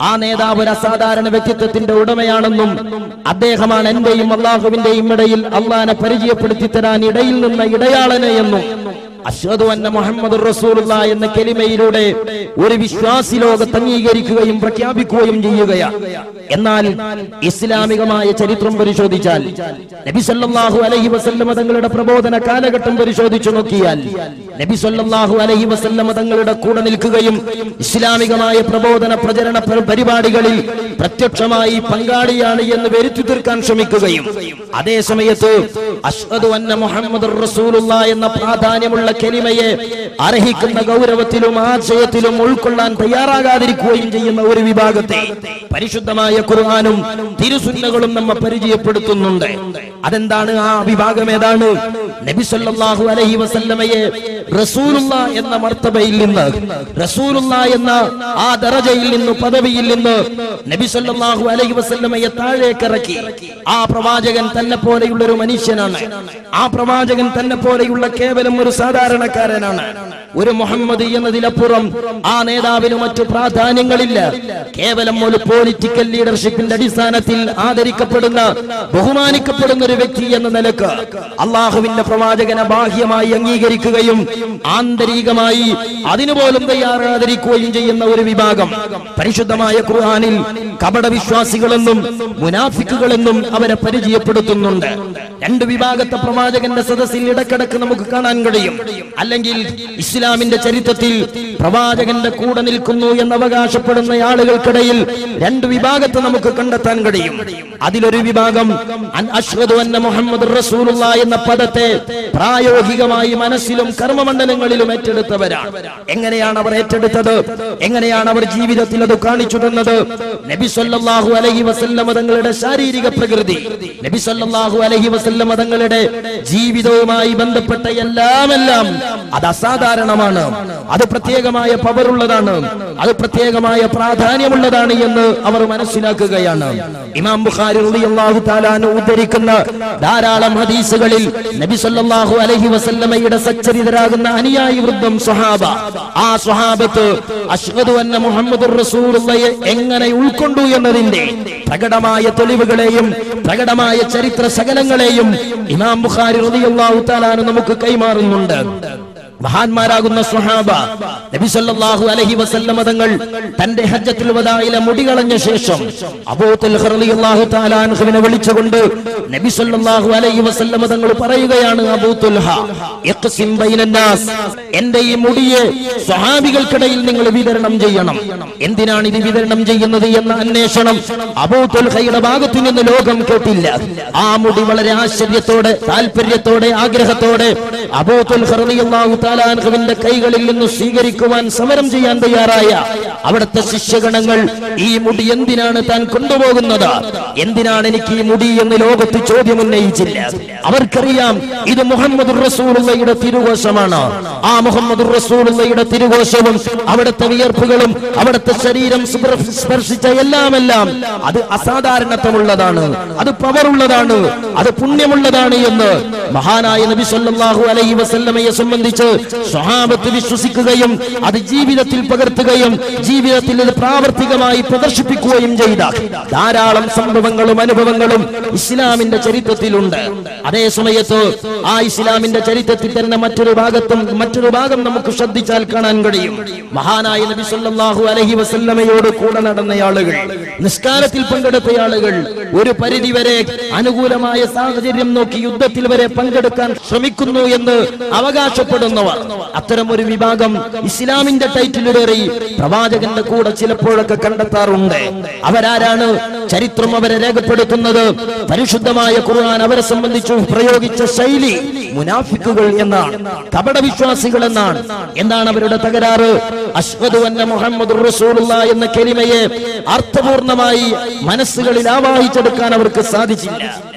Speaker 1: ആ നേതാവ് ഒരു അസാധാരണ വ്യക്തിത്വത്തിന്റെ ഉടമയാണെന്നും അദ്ദേഹമാണ് എന്റെയും അള്ളാഹുവിന്റെയും ഇടയിൽ അള്ളാനെ പരിചയപ്പെടുത്തി തരാൻ ഇടയിൽ നിന്ന ഇടയാളന് എന്നും അഷ്ഹദു അന്ന മുഹമ്മദ് റസൂലുള്ള എന്ന കെലിമയിലൂടെ ഒരു വിശ്വാസി ലോകത്ത് അംഗീകരിക്കുകയും പ്രഖ്യാപിക്കുകയും ചെയ്യുകയാണ് എന്നാൽ ഇസ്ലാമികമായ ചരിത്രം പരിശോധിച്ചാൽ നബി സല്ലല്ലാഹു അലൈഹി വസല്ലമ തങ്ങളുടെ പ്രബോധന കാലഘട്ടം പരിശോധിച്ചു നോക്കിയാൽ നബി സല്ലല്ലാഹു അലൈഹി വസല്ലമ തങ്ങളുടെ കൂടെ നിൽക്കുകയും ഇസ്ലാമികമായ പ്രബോധന പ്രചരണ പ- പരിപാടികളിൽ പ്രത്യക്ഷമായി പങ്കാളിയാണ് എന്ന് വരുത്തി തീർക്കാൻ ശ്രമിക്കുകയും അതേ സമയത്ത് അഷ്ഹദു അന്ന മുഹമ്മദ് റസൂലുള്ള എന്ന പ്രാധാന്യമുള്ള കെലിമയെ അർഹിക്കുന്ന ഗൗരവത്തിലും ആശയത്തിലും ഉൾക്കൊള്ളാൻ തയ്യാറാകാതിരിക്കുകയും ചെയ്യുന്ന ഒരു വിഭാഗത്തെ പരിശുദ്ധമായ ഖുർആാനും തിരുസുന്നകളും നമ്മെ പരിചയപ്പെടുത്തുന്നുണ്ട് അതെന്താണ് ആ വിഭാഗം ഏതാണ് നബി സല്ലല്ലാഹു അലൈഹി വസല്ലമയെ റസൂലുള്ള എന്ന മർത്തബയിൽ നിന്ന് റസൂലുള്ള എന്ന ആ ദറജയിൽ നിന്ന് പദവിയിൽ നിന്ന് നബി സല്ലല്ലാഹു അലൈഹി വസല്ലമയെ താഴേക്കിറക്കി ആ പ്രവാചകൻ തന്നെ പോലെയുള്ള ഒരു മനുഷ്യനാണ് ആ പ്രവാചകൻ തന്നെ പോലെയുള്ള കേവലം ഒരു സാധാരണക്കാരനാണ് ഒരു മുഹമ്മദ് എന്നതിലപ്പുറം ആ നേതാവിന് മറ്റു പ്രാധാന്യങ്ങളില്ല കേവലം ഒരു പൊളിറ്റിക്കൽ ലീഡർഷിപ്പിന്റെ അടിസ്ഥാനത്തിൽ ആദരിക്കപ്പെടുന്ന ബഹുമാനിക്കപ്പെടുന്ന ഒരു വ്യക്തി എന്ന നിലക്ക് അള്ളാഹുവിന്റെ പ്രവാചകനെ ബാഹ്യമായി അംഗീകരിക്കുകയും ആന്തരികമായി അതിനുപോലും തയ്യാറാതിരിക്കുകയും ചെയ്യുന്ന ഒരു വിഭാഗം പരിശുദ്ധമായ ഖുർആനിൽ കപട വിശ്വാസികളെന്നും മുനാഫിക്കുകളെന്നും അവരെ പരിചയപ്പെടുത്തുന്നുണ്ട് രണ്ട് വിഭാഗത്തെ പ്രവാചകന്റെ സദസ്സിൽ ഇടക്കിടക്ക് നമുക്ക് കാണാൻ കഴിയും അല്ലെങ്കിൽ ഇസ്ലാമിന്റെ ചരിത്രത്തിൽ പ്രവാചകന്റെ കൂടെ നിൽക്കുന്നു എന്ന് അവകാശപ്പെടുന്ന ആളുകൾക്കിടയിൽ രണ്ട് വിഭാഗത്തെ നമുക്ക് കണ്ടെത്താൻ കഴിയും അതിലൊരു വിഭാഗം അൻ അഷ്ഹദു അന്ന മുഹമ്മദ് റസൂലുള്ള എന്ന പദത്തെ പ്രായോഗികമായി മനസ്സിലും കർമ്മമണ്ഡലങ്ങളിലും ഏറ്റെടുത്തവരാണ് എങ്ങനെയാണ് അവർ ഏറ്റെടുത്തത് എങ്ങനെയാണ് അവർ ജീവിതത്തിൽ അത് കാണിച്ചു തന്നത് നബി സല്ലല്ലാഹു അലൈഹി വസല്ലമ തങ്ങളുടെ ശാരീരിക പ്രകൃതി നബി സല്ലല്ലാഹു അലൈഹി വസല്ലമ തങ്ങളുടെ ജീവിതവുമായി ബന്ധപ്പെട്ട എല്ലാമെല്ലാം അത് അസാധാരണമാണ് അത് പ്രത്യേകമായ പവറുള്ളതാണ് അത് പ്രത്യേകമായ പ്രാധാന്യമുള്ളതാണ് എന്ന് അവർ മനസ്സിലാക്കുകയാണ് ഇമാം ബുഖാരി റളിയല്ലാഹു തആല അൻഹു ഉദ്ധരിക്കുന്ന ധാരാളം ഹദീസുകളിൽ നബി സല്ലല്ലാഹു അലൈഹി വസല്ലമയുടെ സച്ചരിതരാകുന്ന അനുയായി വൃദ്ധം സ്വഹാബ ആ സ്വഹാബത്ത് അഷ്ഹദു അന്ന മുഹമ്മദുർ റസൂലുള്ളയെ എങ്ങനെ ഉൾക്കൊണ്ടു എന്നതിന്റെ പ്രകടമായ തെളിവുകളെയും പ്രകടമായ ചരിത്ര ശകലങ്ങളെയും ഇമാം ബുഖാരി റളിയല്ലാഹു തആല അൻഹു നമുക്ക് കൈമാറുന്നുണ്ട് മഹാന്മാരാകുന്ന സ്വഹാബ നബി സല്ലല്ലാഹു അലൈഹി വസല്ലമ തങ്ങൾ തന്റെ ഹജ്ജത്തുൽ വദായിലെ മുടി കളഞ്ഞ ശേഷം അബൂ തൽഹ റളിയല്ലാഹു തആല അൻഹുവിനെ വിളിച്ചുകൊണ്ട് നബി സല്ലല്ലാഹു അലൈഹി വസല്ലമ തങ്ങൾ പറയുകയാണ് അബൂ തുൽഹ ഇഖ്സിം ബൈനന്നാസ് എന്റെ ഈ മുടിയെ സ്വഹാബികൾക്കിടയിൽ നിങ്ങൾ വിതരണം ചെയ്യണം എന്തിനാണ് ഇത് വിതരണം ചെയ്യുന്നത് എന്ന അന്വേഷണം അബൂ തുൽഹയുടെ ഭാഗത്തു നിന്ന് ലോകം കേട്ടില്ല ആ മുടി വളരെ ആശ്ചര്യത്തോടെ താല്പര്യത്തോടെ ആഗ്രഹത്തോടെ അബൂ തുൽഹ റളിയല്ലാഹു തആല അൻഹുവിന്റെ കൈകളിൽ നിന്ന് സ്വീകരിക്കുവാൻ സമരം ചെയ്യാൻ തയ്യാറായ അവിടുത്തെ ശിഷ്യഗണങ്ങൾ ഈ മുടി എന്തിനാണ് താൻ കൊണ്ടുപോകുന്നത് എന്തിനാണ് എനിക്ക് ഈ മുടി എന്ന് ലോകത്ത് ചോദ്യം ഉന്നയിച്ചില്ല അവർക്കറിയാം ഇത് മുഹമ്മദ് റസൂലുള്ളയുടെ തിരുകോശമാണ് ആ മുഹമ്മദ് റസൂലുള്ളയുടെ തിരുകോശവും അവിടുത്തെ വിയർപ്പുകളും അവിടുത്തെ ശരീരം സ്പർ- സ്പർശിച്ച എല്ലാമെല്ലാം അത് അസാധാരണത്വമുള്ളതാണ് അത് പവറുള്ളതാണ് അത് പുണ്യമുള്ളതാണ് എന്ന് മഹാനായ നബി സല്ലല്ലാഹു അലൈഹി വസല്ലമയെ സംബന്ധിച്ച് സ്വഹാബത്ത് വിശ്വസിക്കുകയും അത് ജീവിതത്തിൽ പകർത്തുകയും ജീവിതത്തിൽ ഇത് പ്രാവർത്തികമായി പ്രദർശിപ്പിക്കുകയും ചെയ്ത ധാരാളം സംഭവങ്ങളും അനുഭവങ്ങളും ഇസ്ലാമിന്റെ ചരിത്രത്തിലുണ്ട് അതേ സമയത്ത് ആ ഇസ്ലാമിന്റെ ചരിത്രത്തിൽ തന്നെ മറ്റൊരു ഭാഗത്തും മറ്റൊരു ഭാഗം നമുക്ക് ശ്രദ്ധിച്ചാൽ കാണാൻ കഴിയും മഹാനായ നബി സല്ലല്ലാഹു അലൈഹി വസല്ലമയോട് കൂടെ നടന്ന ആളുകൾ നിസ്കാരത്തിൽ പങ്കെടുത്ത ആളുകൾ ഒരു പരിധിവരെ അനുകൂലമായ സാഹചര്യം നോക്കി യുദ്ധത്തിൽ വരെ പങ്കെടുക്കാൻ ശ്രമിക്കുന്നു എന്ന് അവകാശപ്പെടുന്നവർ അത്തരം ഒരു വിഭാഗം ഇസ്ലാമിന്റെ ടൈറ്റിലേറി പ്രവാചകന്റെ കൂടെ ചിലപ്പോഴൊക്കെ കണ്ടെത്താറുണ്ട് അവരാരാണ് ചരിത്രം അവരെ രേഖപ്പെടുത്തുന്നത് പരിശുദ്ധമായ ഖുർആൻ അവരെ സംബന്ധിച്ചു പ്രയോഗിച്ച ശൈലി മുനാഫിക്കുകൾ എന്നാണ് കപട വിശ്വാസികൾ എന്നാണ് എന്താണ് അവരുടെ തകരാറ് അഷ്ഹദു അന്ന മുഹമ്മദ് റസൂലുള്ള എന്ന കെലിമയെ അർത്ഥപൂർണമായി മനസ്സുകളിൽ ആവാഹിച്ചെടുക്കാൻ അവർക്ക് സാധിച്ചില്ല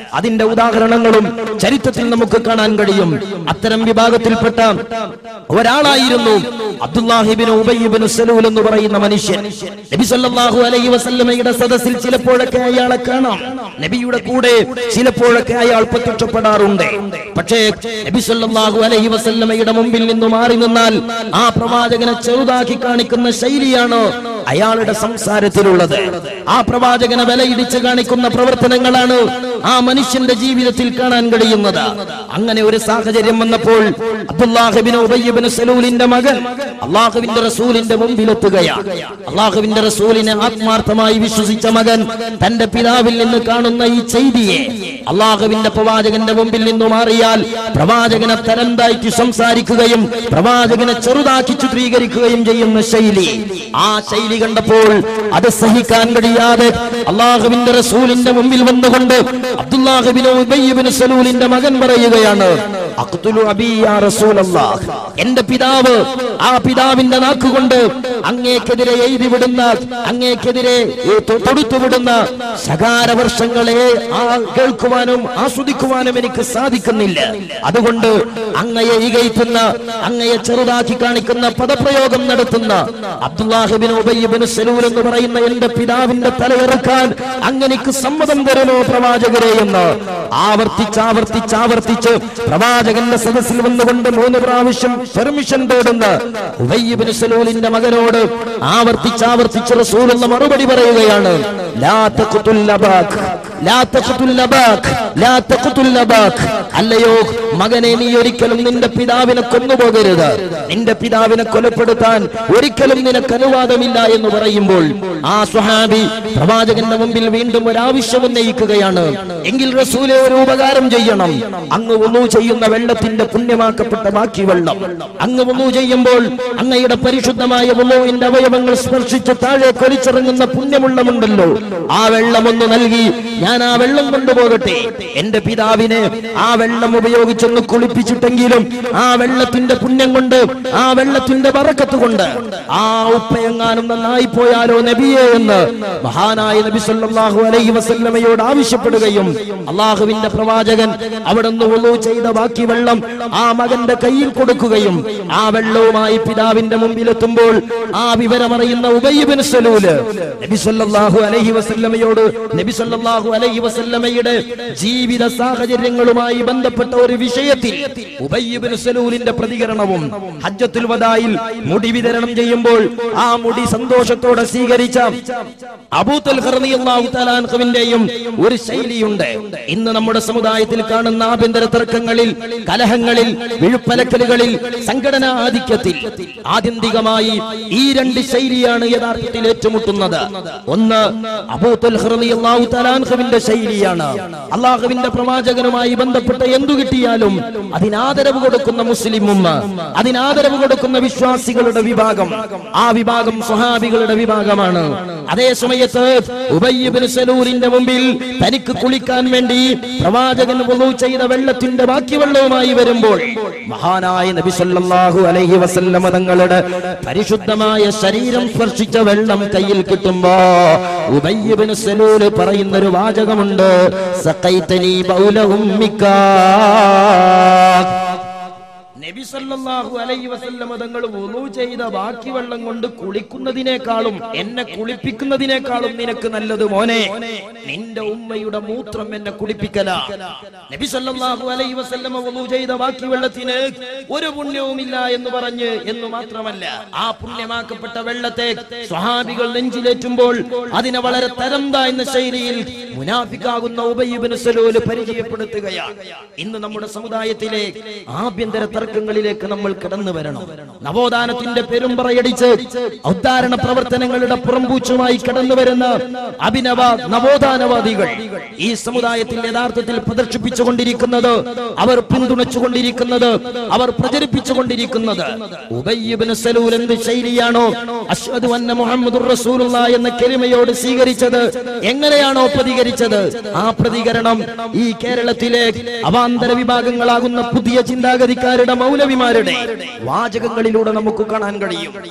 Speaker 1: അതിന്റെ ഉദാഹരണങ്ങളും ചരിത്രത്തിൽ നമുക്ക് കാണാൻ കഴിയും അത്തരം വിഭാഗത്തിൽപ്പെട്ട ഒരാളായിരുന്നു അബ്ദുല്ലാഹിബിൻ ഉബയ്യബിൻ സലൂൽ എന്ന് പറയുന്ന മനുഷ്യൻ നബി സല്ലല്ലാഹു അലൈഹി വസല്ലമയുടെ സദസ്സിൽ ചിലപ്പോഴൊക്കെ അയാളെ കാണാം നബിയുടെ കൂടെ ചിലപ്പോഴൊക്കെ അയാൾ പ്രത്യക്ഷപ്പെടാറുണ്ട് പക്ഷേ നബി സല്ലല്ലാഹു അലൈഹി വസല്ലമയുടെ മുമ്പിൽ നിന്ന് മാറി നിന്നാൽ ആ പ്രവാചകനെ ചെറുതാക്കി കാണിക്കുന്ന ശൈലിയാണ് അയാളുടെ സംസാരത്തിലുള്ളത് ആ പ്രവാചകനെ വിലയിടിച്ച് കാണിക്കുന്ന പ്രവർത്തനങ്ങളാണ് ആ മനുഷ്യന്റെ ജീവിതത്തിൽ കാണാൻ കഴിയുന്നത് അങ്ങനെ ഒരു സാഹചര്യം വന്നപ്പോൾ അബ്ദുല്ലാഹിബിൻ ഉബയ്യബിൻ സലൂലിന്റെ മകൻ അള്ളാഹുവിന്റെ റസൂലിന്റെ മുമ്പിലെത്തുകയാണ് അള്ളാഹുവിന്റെ റസൂലിനെ ആത്മാർത്ഥമായി വിശ്വസിച്ച മകൻ തന്റെ പിതാവിൽ നിന്ന് കാണുന്ന ഈ ചെയ്തിയെ അള്ളാഹുവിന്റെ പ്രവാചകന്റെ മുമ്പിൽ നിന്ന് മാറിയാൽ പ്രവാചകനെ തരം താഴ്ത്തി സംസാരിക്കുകയും പ്രവാചകനെ ചെറുതാക്കി ചിത്രീകരിക്കുകയും ചെയ്യുന്ന ശൈലി ആ ശൈലി കണ്ടപ്പോൾ അത് സഹിക്കാൻ കഴിയാതെ അള്ളാഹുവിന്റെ റസൂലിന്റെ മുമ്പിൽ വന്നുകൊണ്ട് അബ്ദുല്ലാഹിബിൻ ഉബയ്യബിൻ സലൂലിന്റെ മകൻ പറയുകയാണ് അഖ്തുലു അബീ യാ റസൂലല്ലാഹ് എന്റെ പിതാവ് ആ പിതാവിന്റെ നാക്കുകൊണ്ട് അങ്ങേക്കെതിരെ എഴുതി വിടുന്ന അങ്ങേക്കെതിരെ തൊ- തൊടുത്തുവിടുന്ന ശകാരവർഷങ്ങളെ ആ കേൾക്കുവാനും ആസ്വദിക്കുവാനും എനിക്ക് സാധിക്കുന്നില്ല അതുകൊണ്ട് അങ്ങയെ ഇകയ്ക്കുന്ന അങ്ങയെ ചെറുതാക്കി കാണിക്കുന്ന പദപ്രയോഗം നടത്തുന്ന അബ്ദുല്ലാഹിബിൻ ഉബയ്യബിൻ സലൂൽ എന്ന് പറയുന്ന എന്റെ പിതാവിന്റെ തലയിറക്കാൻ അങ്ങനെക്ക് സമ്മതം തരുമോ പ്രവാചകരെ എന്ന് ആവർത്തിച്ച് ആവർത്തിച്ച് ആവർത്തിച്ച് പ്രവാചകന്റെ സദസ്സിൽ വന്നുകൊണ്ട് മൂന്ന് പ്രാവശ്യം പെർമിഷൻ തേടുന്ന ഉബയ്യബിൻ സലൂലിന്റെ മകനോട് ആവർത്തിച്ച് ആവർത്തിച്ച് റസൂൽ എന്ന മറുപടി പറയുകയാണ് ലാ തഖ്തുൽ അബാക് ലാ തഖ്തുൽ അബാക് ലാ തഖ്തുൽ അബാക് അല്ലയോ മകനെ നീ ഒരിക്കലും നിന്റെ പിതാവിനെ കൊന്നുപോകരുത് നിന്റെ പിതാവിനെ കൊലപ്പെടുത്താൻ ഒരിക്കലും നിനക്ക് അനുവാദമില്ല എന്ന് പറയുമ്പോൾ ആ സ്വഹാബി പ്രവാചകന്റെ മുമ്പിൽ വീണ്ടും ഒരു ആവശ്യം ഉന്നയിക്കുകയാണ് എങ്കിൽ റസൂലെ ഒരു ഉപകാരം ചെയ്യണം അങ്ങ് ഒന്നു ചെയ്യുന്ന വെള്ളത്തിന്റെ പുണ്യമാക്കപ്പെട്ട ബാക്കി വെള്ളം അങ്ങ് ഒന്നു ചെയ്യുമ്പോൾ അങ്ങയുടെ പരിശുദ്ധമായ വുളുവിന്റെ അവയവങ്ങൾ സ്പർശിച്ച് താഴെ കൊലിച്ചിറങ്ങുന്ന പുണ്യമുള്ളമുണ്ടല്ലോ ആ വെള്ളം ഒന്ന് നൽകി ഞാൻ ആ വെള്ളം കൊണ്ടുപോകട്ടെ എന്റെ പിതാവിനെ ആ വെള്ളം ഉപയോഗിച്ചൊന്ന് കുളിപ്പിച്ചിട്ടെങ്കിലും ആ വെള്ളത്തിന്റെ പുണ്യം കൊണ്ട് ആ വെള്ളത്തിന്റെ വറക്കത്ത് കൊണ്ട് ആ ഉപ്പയെങ്ങാനും നന്നായി പോയാലോ നബിയെ എന്ന് മഹാനായ നബി സല്ലല്ലാഹു അലൈഹി വസല്ലമയോട് ആവശ്യപ്പെടുകയും അള്ളാഹുവിന്റെ പ്രവാചകൻ അവിടെ നിന്ന് വുളു ചെയ്ത ബാക്കി വെള്ളം ആ മകന്റെ കയ്യിൽ കൊടുക്കുകയും ആ വെള്ളവുമായി പിതാവിന്റെ മുമ്പിലെത്തുമ്പോൾ ആ വിവരമറിയുന്ന ഉബയ്യബിൻ സലൂല് നബി സല്ലല്ലാഹു അലൈഹി വസല്ലമയോട് നബി സല്ലല്ലാഹു അലൈഹി വസല്ലമയുടെ ജീവിത സാഹചര്യങ്ങളുമായി ബന്ധപ്പെട്ട ഒരു വിഷയത്തിൽ ഉബയ്യബിൻ സലൂലിന്റെ പ്രതികരണവും ഹജ്ജത്തുൽ വദായിൽ മുടി വിതരണം ചെയ്യുമ്പോൾ ആ മുടി സന്തോഷത്തോടെ സ്വീകരിച്ച അബൂത്തൽ ഖർണിയല്ലാഹുവിന്റെയും ഒരു ശൈലിയുണ്ട് ഇന്ന് നമ്മുടെ സമുദായത്തിൽ കാണുന്ന ആഭ്യന്തര തർക്കങ്ങളിൽ കലഹങ്ങളിൽ വിഴുപ്പലക്കലുകളിൽ സംഘടനാ ആധിക്യത്തിൽ ആത്യന്തികമായി ഈ രണ്ട് ശൈലിയാണ് യഥാർത്ഥത്തിൽ ഏറ്റുമുട്ടുന്നത് ഒന്ന് അബൂത്തുൽ ഖർണിയല്ലാഹുവിന്റെ ശൈലിയാണ് അള്ളാഹുവിന്റെ പ്രവാചകനുമായി ബന്ധപ്പെട്ട എന്തു കിട്ടിയാലും അതിനാദരവ് കൊടുക്കുന്ന മുസ്ലിം ഉമ്മ അതിനാദരവ് കൊടുക്കുന്ന വിശ്വാസികളുടെ വിഭാഗം ആ വിഭാഗം സ്വഹാബികളുടെ വിഭാഗമാണ് അതേ സമയത്ത് ഉബയ്യബിന് സലൂലിന്റെ മുമ്പിൽ തനിക്ക് കുളിക്കാൻ വേണ്ടി പ്രവാചകൻ വുളു ചെയ്ത വെള്ളത്തിന്റെ ബാക്കി വെള്ളവുമായി വരുമ്പോൾ മഹാനായ നബി സല്ലല്ലാഹു അലൈഹി വസല്ലമ തങ്ങളുടെ പരിശുദ്ധമായ ശരീരം സ്പർശിച്ച വെള്ളം കയ്യിൽ കിട്ടുമ്പോ ഉബയ്യബിന് സലൂല് പറയുന്ന ഒരു വാചകമുണ്ട് സഖൈതനി ബൗല ഉമ്മിക്കാ നബി സല്ലല്ലാഹു അലൈഹി വസല്ലമ തങ്ങൾ വുളു ചെയ്ത ബാക്കി വെള്ളം കൊണ്ട് കുളിക്കുന്നതിനേക്കാളും എന്നെ കുളിപ്പിക്കുന്നതിനേക്കാളും നിനക്ക് നല്ലത് മോനെ നിന്റെ ഉമ്മയുടെ മൂത്രം എന്നെ കുളിപ്പിക്കല നബി സല്ലല്ലാഹു അലൈഹി വസല്ലമ വുളു ചെയ്ത ബാക്കി വെള്ളത്തിന് ഒരു പുണ്യവുമില്ല എന്ന് പറഞ്ഞ് എന്ന് മാത്രമല്ല ആ പുണ്യമാക്കപ്പെട്ട വെള്ളത്തെ സ്വഹാബികൾ നെഞ്ചിലേറ്റുമ്പോൾ അതിനെ വളരെ തരം താഴ്ന്ന ശൈലിയിൽ മുനാഫിക്കാകുന്ന ഉബയ്യബിന് സലൂല് പരിചയപ്പെടുത്തുകയാണ് ഇന്ന് നമ്മുടെ സമുദായത്തിലെ ആഭ്യന്തര തർക്കങ്ങളിലേക്ക് നമ്മൾ കടന്നു വരണം നവോത്ഥാനത്തിന്റെ പെരുമ്പറയടിച്ച് ഔദ്ധാരണ പ്രവർത്തനങ്ങളുടെ പുറംപൂച്ചുമായി കടന്നു വരുന്ന അഭിനവ നവോത്ഥാനവാദികൾ ഈ സമുദായത്തിൽ യഥാർത്ഥത്തിൽ പ്രദർശിപ്പിച്ചുകൊണ്ടിരിക്കുന്നത് അവർ പിന്തുണച്ചുകൊണ്ടിരിക്കുന്നത് അവർ പ്രചരിപ്പിച്ചുകൊണ്ടിരിക്കുന്നത് ഉബയ്യബിന് സലൂൽ എന്ത് ശൈലിയാണോ അഷ്ഹദു അന്ന മുഹമ്മദുർ റസൂലുള്ള എന്ന കെലിമയോട് സ്വീകരിച്ചത് എങ്ങനെയാണോ പ്രതികരിച്ചത് ആ പ്രതികരണം ഈ കേരളത്തിലെ അവാന്തര വിഭാഗങ്ങളാകുന്ന പുതിയ ചിന്താഗതിക്കാരുടെ മൗലവിമാരുടെ വാചകങ്ങളിലൂടെ നമുക്ക് കാണാൻ കഴിയും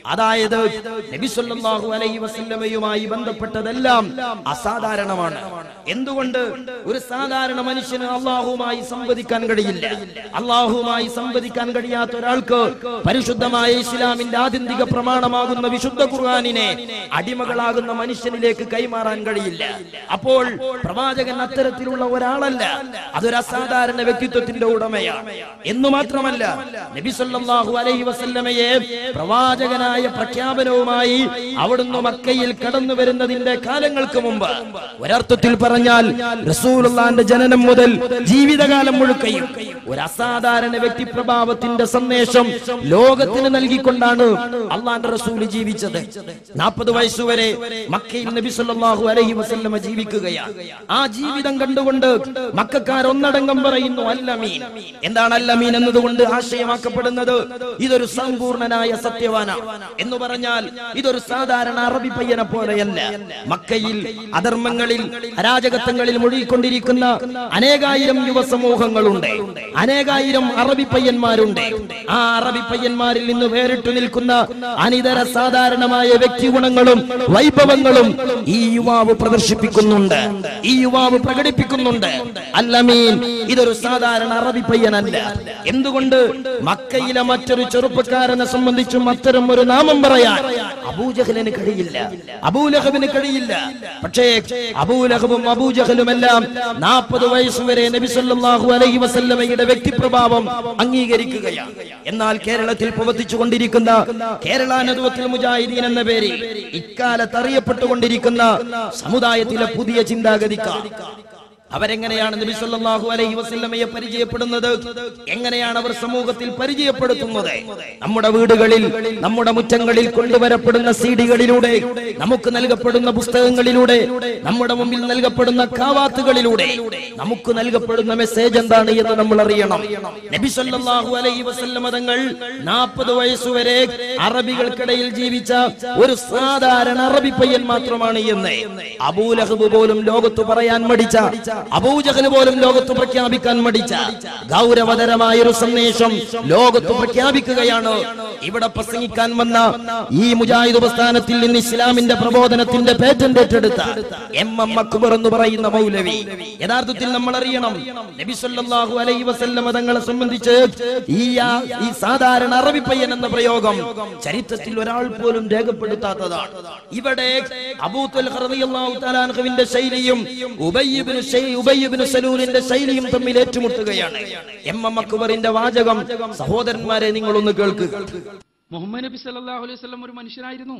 Speaker 1: അതായത് നബി സല്ലല്ലാഹു അലൈഹി വസല്ലമയുമായി ബന്ധപ്പെട്ടതെല്ലാം അസാധാരണമാണ് എന്തുകൊണ്ട് ഒരു സാധാരണ മനുഷ്യന് അള്ളാഹുമായി സംവദിക്കാൻ കഴിയില്ല അള്ളാഹുമായി സംവദിക്കാൻ കഴിയാത്ത ഒരാൾക്ക് പരിശുദ്ധമായ ഇസ്ലാമിന്റെ ആത്യന്തിക പ്രമാണമാകുന്ന വിശുദ്ധ ഖുർആനിനെ അടിമകളാകുന്ന മനുഷ്യനിലേക്ക് കൈമാറാൻ കഴിയില്ല അപ്പോൾ പ്രവാചകൻ അത്തരത്തിലുള്ള ഒരാളല്ല അതൊരു അസാധാരണ വ്യക്തിത്വത്തിന്റെ ഉടമയാണ് എന്നു മാത്രമല്ല നബി സല്ലല്ലാഹു അലൈഹി വസല്ലമയെ പ്രവാചകനായ പ്രഖ്യാപനവുമായി അവിടുന്ന് മക്കയിൽ കടന്നു വരുന്നതിന്റെ കാലങ്ങൾക്ക് മുമ്പ് ഒരർത്ഥത്തിൽ പറഞ്ഞാൽ റസൂലുള്ളാന്റെ ജനനം മുതൽ ജീവിതകാലം മുഴുക്കയും ഒരു അസാധാരണ വ്യക്തിപ്രഭാവത്തിന്റെ സന്ദേശം ലോകത്തിന് നൽകിക്കൊണ്ടാണ് അള്ളാന്റെ റസൂല് ജീവിച്ചത് നാൽപ്പത് വയസ്സുവരെ മക്കയിൽ നബി സല്ലല്ലാഹു അലൈഹി വസല്ലമ ജീവിക്കുകയാണ് ആ ജീവിതം കണ്ടുകൊണ്ട് മക്കാർ ഒന്നടങ്കം പറയുന്നു അല്ലമീൻ എന്താണ് അല്ലമീൻ എന്നതുകൊണ്ട് ആശയമാക്കപ്പെടുന്നത് ഇതൊരു സമ്പൂർണനായ സത്യവാന എന്ന് പറഞ്ഞാൽ ഇതൊരു സാധാരണ അറബി പയ്യനെ പോലെയല്ല മക്കയിൽ അധർമ്മങ്ങളിൽ അരാജകത്വങ്ങളിൽ മുഴുകിക്കൊണ്ടിരിക്കുന്ന അനേകായിരം യുവസമൂഹങ്ങളുണ്ട് അനേകായിരം അറബി പയ്യന്മാരുണ്ട് ആ അറബി പയ്യന്മാരിൽ നിന്ന് വേറിട്ടു നിൽക്കുന്ന അനിതര സാധാരണമായ വ്യക്തി ഗുണങ്ങളും വൈഭവങ്ങളും ഈ യുവാവ് പ്രദർശിപ്പിക്കുന്നുണ്ട് ഈ യുവാവ് പ്രകടിപ്പിക്കുന്നുണ്ട് അല്ലമീൻ ഇതൊരു സാധാരണ അറബി പയ്യനല്ല എന്തുകൊണ്ട് മക്കയിലെ മറ്റൊരു ചെറുപ്പക്കാരനെ സംബന്ധിച്ചും അത്തരം ഒരു നാമം പറയാൻ അബൂജഹലിന് കഴിയില്ല അബൂലഹബിന് കഴിയില്ല പക്ഷേ അബൂലഹബും അബൂജഹലും എല്ലാം നാൽപ്പത് വയസ്സുവരെ നബി സല്ലല്ലാഹു അലൈഹി വസല്ലമയുടെ വ്യക്തിപ്രഭാവം അംഗീകരിക്കുകയാണ് എന്നാൽ കേരളത്തിൽ പ്രവർത്തിച്ചുകൊണ്ടിരിക്കുന്ന കേരള നദുവത്തിൽ മുജാഹിദീൻ എന്ന പേരിൽ ഇക്കാലത്ത് അറിയപ്പെട്ടുകൊണ്ടിരിക്കുന്ന സമുദായത്തിലെ പുതിയ ചിന്താഗതിക്കാർ അവരെങ്ങനെയാണ് നബി സല്ലല്ലാഹു അലൈഹി വസല്ലമയെ പരിചയപ്പെടുന്നത് എങ്ങനെയാണ് അവർ സമൂഹത്തിൽ പരിചയപ്പെടുത്തുന്നത് നമ്മുടെ വീടുകളിൽ നമ്മുടെ മുറ്റങ്ങളിൽ കൊണ്ടുവരപ്പെടുന്ന സീഡികളിലൂടെ നമുക്ക് നൽകപ്പെടുന്ന പുസ്തകങ്ങളിലൂടെ നമ്മുടെ മുമ്പിൽ നൽകപ്പെടുന്ന കാവാത്തുകളിലൂടെ നമുക്ക് നൽകപ്പെടുന്ന മെസ്സേജ് എന്താണ് എന്ന് നമ്മൾ അറിയണം നബി സല്ലല്ലാഹു അലൈഹി വസല്ലമ തങ്ങൾ നാൽപ്പത് വയസ്സുവരെ അറബികൾക്കിടയിൽ ജീവിച്ച ഒരു സാധാരണ അറബി പയ്യൻ മാത്രമാണ് എന്ന് അബൂലഹബ് പോലും ലോകത്ത് പറയാൻ മടിച്ച അബൂജഹൽ പോലും ലോകത്ത് പ്രഖ്യാപിക്കാൻ മടിച്ച ഗൗരവതരമായ ഒരു സന്ദേശം ലോകത്ത് പ്രഖ്യാപിക്കുകയാണ് ഇവിടെ പ്രസംഗിക്കാൻ വന്ന ഈ മുജാഹിദ് പ്രസ്ഥാനത്തിൽ നിന്ന് ഇസ്ലാമിന്റെ പ്രബോധനത്തിന്റെ പേറ്റന്റ് ഏറ്റെടുത്ത എം എം അക്ബർ എന്ന് പറയുന്ന മൗലവി യഥാർത്ഥത്തിൽ നമ്മൾ അറിയണം നബി സല്ലല്ലാഹു അലൈഹി വസല്ലമ തങ്ങളെ സംബന്ധിച്ച് ഈ ആ- ഈ സാധാരണ അറബി പയ്യൻ എന്ന പ്രയോഗം ചരിത്രത്തിൽ ഒരാൾ പോലും രേഖപ്പെടുത്താത്തതാണ് ഇവിടെ അബൂത്തുൽ റളിയല്ലാഹു തആല അൻഹുവിന്റെ ശൈലിയും ഉബയ്യ് ഇബ്നു ശൈ- ഉബയ്യ് ഇബ്നു സലൂലിന്റെ ശൈലിയും തമ്മിൽ ഏറ്റുമുട്ടുകയാണ് എം എം അക്ബറിന്റെ വാചകം സഹോദരന്മാരെ നിങ്ങളൊന്ന് കേൾക്കുക
Speaker 2: മുഹമ്മദ് നബി സല്ലല്ലാഹു അലൈഹി വസല്ലം ഒരു മനുഷ്യനായിരുന്നു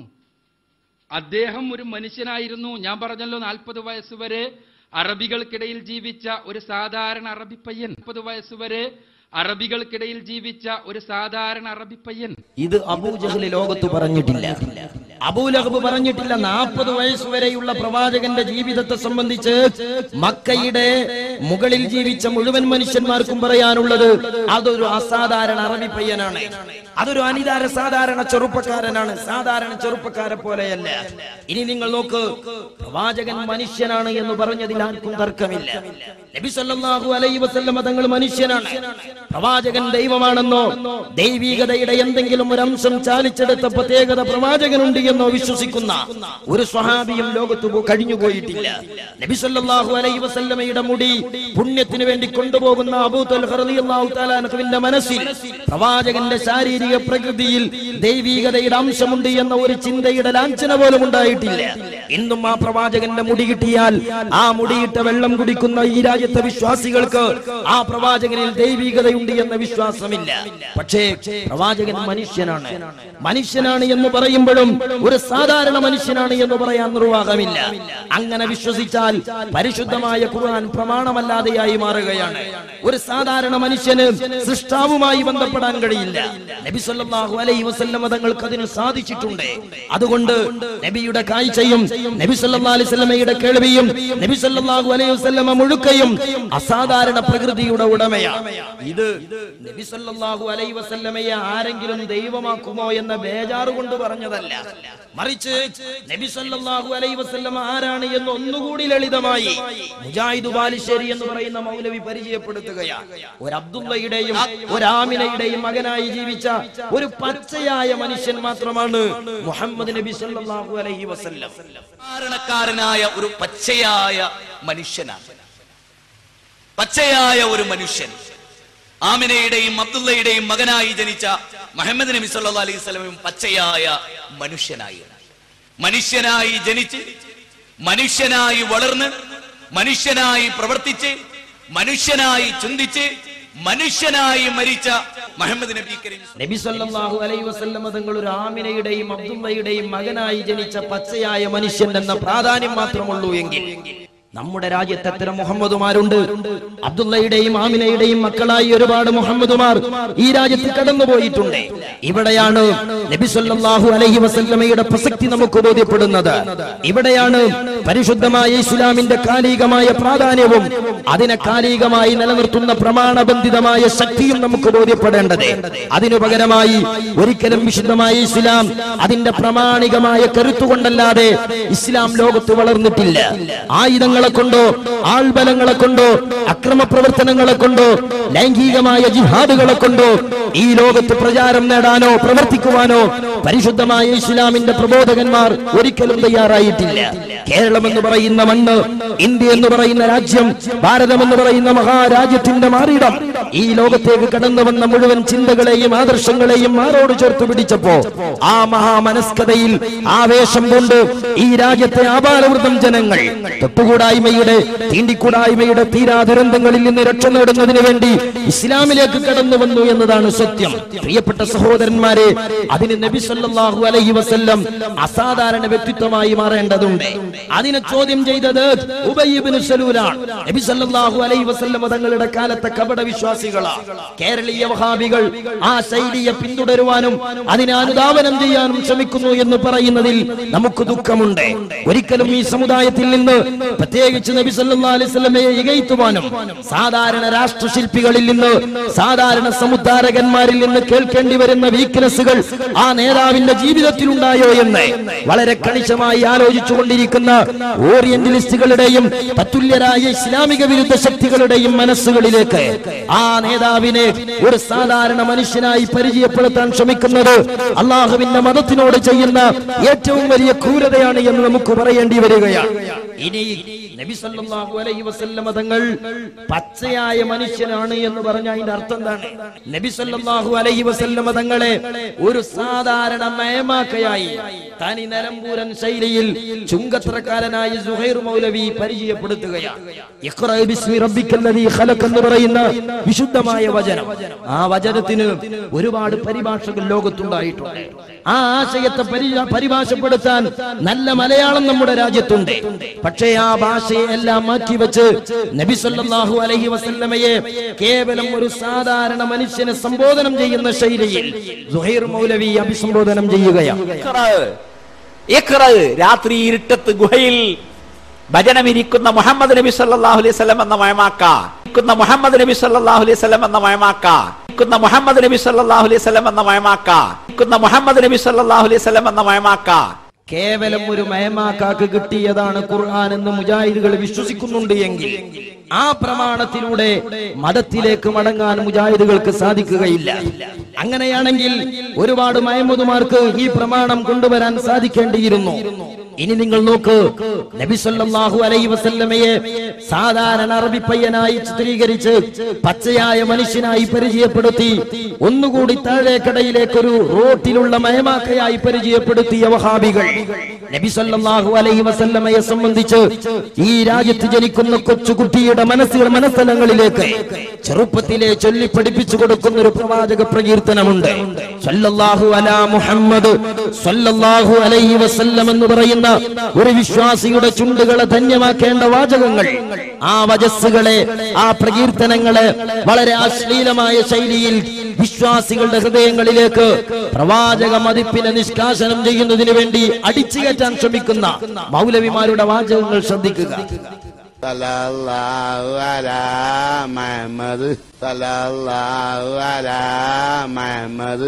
Speaker 2: അദ്ദേഹം ഒരു മനുഷ്യനായിരുന്നു ഞാൻ പറഞ്ഞല്ലോ നാൽപ്പത് വയസ്സ് വരെ അറബികൾക്കിടയിൽ ജീവിച്ച ഒരു സാധാരണ അറബി പയ്യൻ മുപ്പത് വയസ്സ് വരെ അറബികൾക്കിടയിൽ ജീവിച്ച ഒരു സാധാരണ അറബി പയ്യൻ
Speaker 1: ഇത് അബൂജഹല് ലോകത്ത് പറഞ്ഞിട്ടില്ല അബൂലഹബ് പറഞ്ഞിട്ടില്ല നാൽപ്പത് വയസ്സ് വരെയുള്ള പ്രവാചകന്റെ ജീവിതത്തെ സംബന്ധിച്ച് മക്കയുടെ മുകളിൽ ജീവിച്ച മുഴുവൻ മനുഷ്യന്മാർക്കും പറയാനുള്ളത് അതൊരു അസാധാരണ അറബി പയ്യനാണ് അതൊരു അനിതാര സാധാരണ ചെറുപ്പക്കാരനാണ് സാധാരണ ചെറുപ്പക്കാരെ പോലെയല്ല ഇനി നിങ്ങൾ നോക്ക് പ്രവാചകൻ മനുഷ്യനാണ് എന്ന് പറഞ്ഞതിൽ ആർക്കും തർക്കമില്ല നബി സല്ലല്ലാഹു അലൈഹി വസല്ലമ തങ്ങൾ മനുഷ്യനാണ് പ്രവാചകൻ ദൈവമാണെന്നോ ദൈവീകതയുടെ എന്തെങ്കിലും ഒരു അംശം ചാലിച്ചെടുത്ത പ്രത്യേകത പ്രവാചകനുണ്ട് എന്നോ വിശ്വസിക്കുന്ന ഒരു സ്വഹാബിയും ലോകത്ത് പോ- കഴിഞ്ഞുപോയിട്ടില്ല നബി സല്ലല്ലാഹു അലൈഹി വസല്ലമയുടെ മുടി പുണ്യത്തിന് വേണ്ടി കൊണ്ടുപോകുന്ന അബൂ തൽഹ റളിയല്ലാഹു തആല അൻഹുവിന്റെ മനസ്സിൽ പ്രവാചകന്റെ ശാരീരിക പ്രകൃതിയിൽ ദൈവീകതയുടെ അംശമുണ്ട് എന്ന ഒരു ചിന്തയുടെ ലാഞ്ചന പോലും ഉണ്ടായിട്ടില്ല ഇന്നും ആ പ്രവാചകന്റെ മുടി കിട്ടിയാൽ ആ മുടിയിട്ട വെള്ളം കുടിക്കുന്ന ഈ രാജ്യത്തെ വിശ്വാസികൾക്ക് ആ പ്രവാചകനിൽ ദൈവീകതയുണ്ട് എന്ന വിശ്വാസമില്ല പക്ഷേ പ്രവാചകൻ മനുഷ്യനാണ് മനുഷ്യനാണ് എന്ന് പറയുമ്പോഴും ഒരു സാധാരണ മനുഷ്യനാണ് എന്ന് പറയാൻ നിർവാഹമില്ല അങ്ങനെ വിശ്വസിച്ചാൽ പരിശുദ്ധമായ ഖുർആൻ പ്രമാണമല്ലാതെയായി മാറുകയാണ് ഒരു സാധാരണ മനുഷ്യന് സൃഷ്ടാവുമായി ബന്ധപ്പെടാൻ കഴിയില്ല നബി സല്ലല്ലാഹു അലൈഹി വസല്ലമ തങ്ങൾക്ക് അതിന് സാധിച്ചിട്ടുണ്ട് അതുകൊണ്ട് നബിയുടെ കാഴ്ചയും നബി സല്ലല്ലാഹു അലൈഹി വസല്ലമയുടെ കേൾവിയും നബി സല്ലല്ലാഹു അലൈഹി വസല്ലമ മുഴുക്കയും അസാധാരണ പ്രകൃതിയുടെ ഉടമയാണ് ഇത് നബി സല്ലല്ലാഹു അലൈഹി വസല്ലമയെ ആരെങ്കിലും ദൈവമാക്കുമോ എന്ന ബേജാറ് കൊണ്ട് പറഞ്ഞതല്ല മറിച്ച് നബി സല്ലല്ലാഹു അലൈഹി വസല്ലം ആരാണ് എന്ന് ഒന്നുകൂടി ലളിതമായി മുജാഹിദ് ബാലിശ്ശേരി എന്ന് പറയുന്ന മൗലവി പരിചയപ്പെടുത്തുകയാണ് ഒരു അബ്ദുള്ളയുടെയും ഒരു ആമിനയുടെയും മകനായി ജീവിച്ച ഒരു പച്ചയായ മനുഷ്യൻ മാത്രമാണ് മുഹമ്മദ് നബി സല്ലല്ലാഹു അലൈഹി വസല്ലം
Speaker 3: സാധാരണക്കാരനായ ഒരു പച്ചയായ മനുഷ്യനാണ് പച്ചയായ ഒരു മനുഷ്യൻ ആമിനയുടെയും അബ്ദുള്ളയുടെയും മകനായി ജനിച്ച മുഹമ്മദ് നബി സല്ലാ അലൈഹി സ്വലമും പച്ചയായ മനുഷ്യനായി മനുഷ്യനായി ജനിച്ച് മനുഷ്യനായി വളർന്ന് മനുഷ്യനായി പ്രവർത്തിച്ച് മനുഷ്യനായി ചിന്തിച്ച് മനുഷ്യനായി മരിച്ച മുഹമ്മദ് നബി കരീം
Speaker 1: നബി സല്ലല്ലാഹു അലൈഹി വസല്ലം തങ്ങൾ ഒരു ആമിനയുടെയും അബ്ദുള്ളയുടെയും മകനായി ജനിച്ച പച്ചയായ മനുഷ്യൻ എന്ന പ്രാധാന്യം മാത്രമുള്ളൂ എങ്കിൽ നമ്മുടെ രാജ്യത്ത് എത്ര മുഹമ്മദുമാരുണ്ട് അബ്ദുള്ളയുടെയും ആമിനയുടെയും മക്കളായി ഒരുപാട് മുഹമ്മദുമാർ ഈ രാജ്യത്ത് കടന്നുപോയിട്ടുണ്ട് ഇവിടെയാണ് നബി സല്ലല്ലാഹു അലൈഹി വസല്ലമയുടെ പ്രസക്തി നമുക്ക് ബോധ്യപ്പെടുന്നത് ഇവിടെയാണ് പരിശുദ്ധമായ ഇസ്ലാമിന്റെ കാലികമായ പ്രാധാന്യവും അതിനെ കാലികമായി നിലനിർത്തുന്ന പ്രമാണബന്ധിതമായ ശക്തിയും നമുക്ക് ബോധ്യപ്പെടേണ്ടത് അതിനു പകരമായി ഒരിക്കലും വിശുദ്ധമായ ഇസ്ലാം അതിന്റെ പ്രാമാണികമായ കരുത്തുകൊണ്ടല്ലാതെ ഇസ്ലാം ലോകത്ത് വളർന്നിട്ടില്ല ആയുധങ്ങളെ കൊണ്ടോ ആൾബലങ്ങളെ കൊണ്ടോ അക്രമ പ്രവർത്തനങ്ങളെ കൊണ്ടോ ലൈംഗികമായ ജിഹാദുകളെ കൊണ്ടോ ഈ ലോകത്ത് പ്രചാരം നേടാനോ പ്രവർത്തിക്കുവാനോ പരിശുദ്ധമായ ഇസ്ലാമിന്റെ പ്രബോധകന്മാർ ഒരിക്കലും തയ്യാറായിട്ടില്ല കേരളം എന്ന് പറയുന്ന മണ്ണ് ഇന്ത്യ എന്ന് പറയുന്ന രാജ്യം ഭാരതം എന്ന് പറയുന്ന മഹാരാജ്യത്തിന്റെ മാറിയിടം ഈ ലോകത്തേക്ക് കടന്നു വന്ന മുഴുവൻ ചിന്തകളെയും ആദർശങ്ങളെയും മാറോട് ചേർത്ത് പിടിച്ചപ്പോ ആ മഹാമനസ്കതയിൽ ആവേശം കൊണ്ട് ഈ രാജ്യത്തെ ആപാലവൃതം ജനങ്ങൾ തൊട്ടുകൂടായ്മയുടെ തീണ്ടിക്കൂടായ്മയുടെ തീരാ ദുരന്തങ്ങളിൽ നിന്ന് രക്ഷ നേടുന്നതിന് വേണ്ടി ഇസ്ലാമിലേക്ക് കടന്നു വന്നു എന്നതാണ് സത്യം പ്രിയപ്പെട്ട സഹോദരന്മാരെ അതിന് നബി സല്ലല്ലാഹു അലൈഹി വസല്ലം അസാധാരണ വ്യക്തിത്വമായി മാറേണ്ടതുണ്ട് അതിനെ ചോദ്യം ചെയ്തത് ഉബയ്യ് ഇബ്നു സലൂലാണ് നബി സല്ലല്ലാഹു അലൈഹി വസല്ലം തങ്ങളുടെ കാലത്തെ കപട വിശ്വാസികളാണ് കേരളീയ വഹാബികൾ ആ ശൈലിയെ പിന്തുടരുവാനും അതിനെ അനുധാവനം ചെയ്യാനും ശ്രമിക്കുന്നു എന്ന് പറയുന്നതിൽ നമുക്ക് ദുഃഖമുണ്ട് ഒരിക്കലും ഈ സമുദായത്തിൽ നിന്ന് പ്രത്യേകിച്ച് നബി സല്ലല്ലാഹു അലൈഹി വസല്ലമയെ ഇകയ്ത്തുവാനും സാധാരണ രാഷ്ട്രശില്പികളിൽ നിന്ന് സാധാരണ സമുദ്ധാരകന്മാരിൽ നിന്ന് കേൾക്കേണ്ടി വരുന്ന വീക്ക്നെസ്സുകൾ ആ നേതാവിന്റെ ജീവിതത്തിൽ ഉണ്ടായോ എന്ന് വളരെ കണിശമായി ആലോചിച്ചു കൊണ്ടിരിക്കുന്ന ഓറിയന്റലിസ്റ്റുകളുടെയും തത്തുല്യരായ ഇസ്ലാമിക വിരുദ്ധ ശക്തികളുടെയും മനസ്സുകളിലേക്ക് ആ നേതാവിനെ ഒരു സാധാരണ മനുഷ്യനായി പരിചയപ്പെടുത്താൻ ശ്രമിക്കുന്നത് അള്ളാഹുവിന്റെ മതത്തിനോട് ചെയ്യുന്ന ഏറ്റവും വലിയ ക്രൂരതയാണ് എന്ന് നമുക്ക് പറയേണ്ടി വരികയാണ് ഇനി നബി സല്ലല്ലാഹു അലൈഹി വസല്ലമ തങ്ങൾ പച്ചയായ മനുഷ്യനാണ് എന്ന് പറഞ്ഞ അതിന്റെ അർത്ഥം എന്താണ് നബി സല്ലല്ലാഹു അലൈഹി വസല്ലമ തങ്ങളെ ഒരു സാധാരണ മയമാക്കയായി തനി നിലമ്പൂരൻ ശൈലിയിൽ ചുങ്കത്രക്കാരനായ സുഹൈർ മൗലവി പരിചയപ്പെടുത്തുകയാണ് ഇഖ്റ ബിസ്മി റബ്ബിക്കല്ലദീ ഖലഖ് എന്ന് പറയുന്ന വിശുദ്ധമായ വചനം ആ വചനത്തിന് ഒരുപാട് പരിഭാഷകൾ ലോകത്തുണ്ടായിട്ടുണ്ട് ആ ആശയത്തെ പരി- പരിഭാഷപ്പെടുത്താൻ നല്ല മലയാളം നമ്മുടെ രാജ്യത്തുണ്ട് പക്ഷേ ആ ഭാഷയെ എല്ലാം മാറ്റിവെച്ച് നബി സല്ലല്ലാഹു അലൈഹി വസല്ലമയെ കേവലം ഒരു സാധാരണ മനുഷ്യനെ സംബോധനം ചെയ്യുന്ന ശൈലിയിൽ സുഹൈർ മൗലവി അഭിസംബോധനം ചെയ്യുകയാണ്
Speaker 4: ഇഖ്റ. ഇഖ്റ. രാത്രി ഇരുട്ടത്ത് ഗുഹയിൽ ഭജനമിരിക്കുന്ന മുഹമ്മദ് നബി സല്ലല്ലാഹു അലൈഹി വസല്ലം എന്ന മയമാക്ക ഇരിക്കുന്ന മുഹമ്മദ് നബി സല്ലല്ലാഹു അലൈഹി വസല്ലം എന്ന മയമാക്ക ഇരിക്കുന്ന മുഹമ്മദ് നബി സല്ലല്ലാഹു അലൈഹി വസല്ലം എന്ന മയമാക്ക ഇരിക്കുന്ന മുഹമ്മദ് നബി സല്ലല്ലാഹു അലൈഹി വസല്ലം എന്ന മയമാക്ക
Speaker 1: കേവലം ഒരു മയമാക്കാക്ക് കിട്ടിയതാണ് ഖുർആൻ എന്ന് മുജാഹിദുകൾ വിശ്വസിക്കുന്നുണ്ട് എങ്കിൽ ആ പ്രമാണത്തിലൂടെ മതത്തിലേക്ക് മടങ്ങാൻ മുജാഹിദുകൾക്ക് സാധിക്കുകയില്ല അങ്ങനെയാണെങ്കിൽ ഒരുപാട് മയമുതുമാർക്ക് ഈ പ്രമാണം കൊണ്ടുവരാൻ സാധിക്കേണ്ടിയിരുന്നു ഇനി നിങ്ങൾ നോക്ക് നബി സല്ലല്ലാഹു അലൈഹി വസല്ലമയെ സാധാരണ അറബി പയ്യനായി ചിത്രീകരിച്ച് പച്ചയായ മനുഷ്യനായി പരിചയപ്പെടുത്തി ഒന്നുകൂടി താഴേക്കടയിലേക്ക് ഒരു റോട്ടിലുള്ള മയമാക്കയായി പരിചയപ്പെടുത്തിയ വഹാബികൾ നബി സല്ലല്ലാഹു അലൈഹി വസല്ലമയെ സംബന്ധിച്ച് ഈ രാജ്യത്ത് ജനിക്കുന്ന കൊച്ചുകുട്ടിയുടെ മനസ്സുകൾ മനസ്സലങ്ങളിലേക്ക് ചെറുപ്പത്തിലെ ചൊല്ലി പഠിപ്പിച്ചു കൊടുക്കുന്ന ഒരു പ്രവാചക പ്രകീർത്തനമുണ്ട് സല്ലല്ലാഹു അലാ മുഹമ്മദ് സല്ലല്ലാഹു അലൈഹി വസല്ലം എന്ന് പറയുന്ന ഒരു വിശ്വാസിയുടെ ചുണ്ടുകളെ ധന്യമാക്കേണ്ട വാചകങ്ങൾ ആ വജസ്സുകളെ ആ പ്രകീർത്തനങ്ങളെ വളരെ അശ്ലീലമായ ശൈലിയിൽ വിശ്വാസികളുടെ ഹൃദയങ്ങളിലേക്ക് പ്രവാചക മതിപ്പിനെ നിഷ്കാശനം ചെയ്യുന്നതിന് വേണ്ടി അടിച്ചു കയറ്റാൻ ശ്രമിക്കുന്ന മൗലവിമാരുടെ വാചകങ്ങൾ ശ്രദ്ധിക്കുക
Speaker 5: സല്ലല്ലാഹു അലാ മുഹമ്മദ് സല്ലല്ലാഹു അലാ മുഹമ്മദ്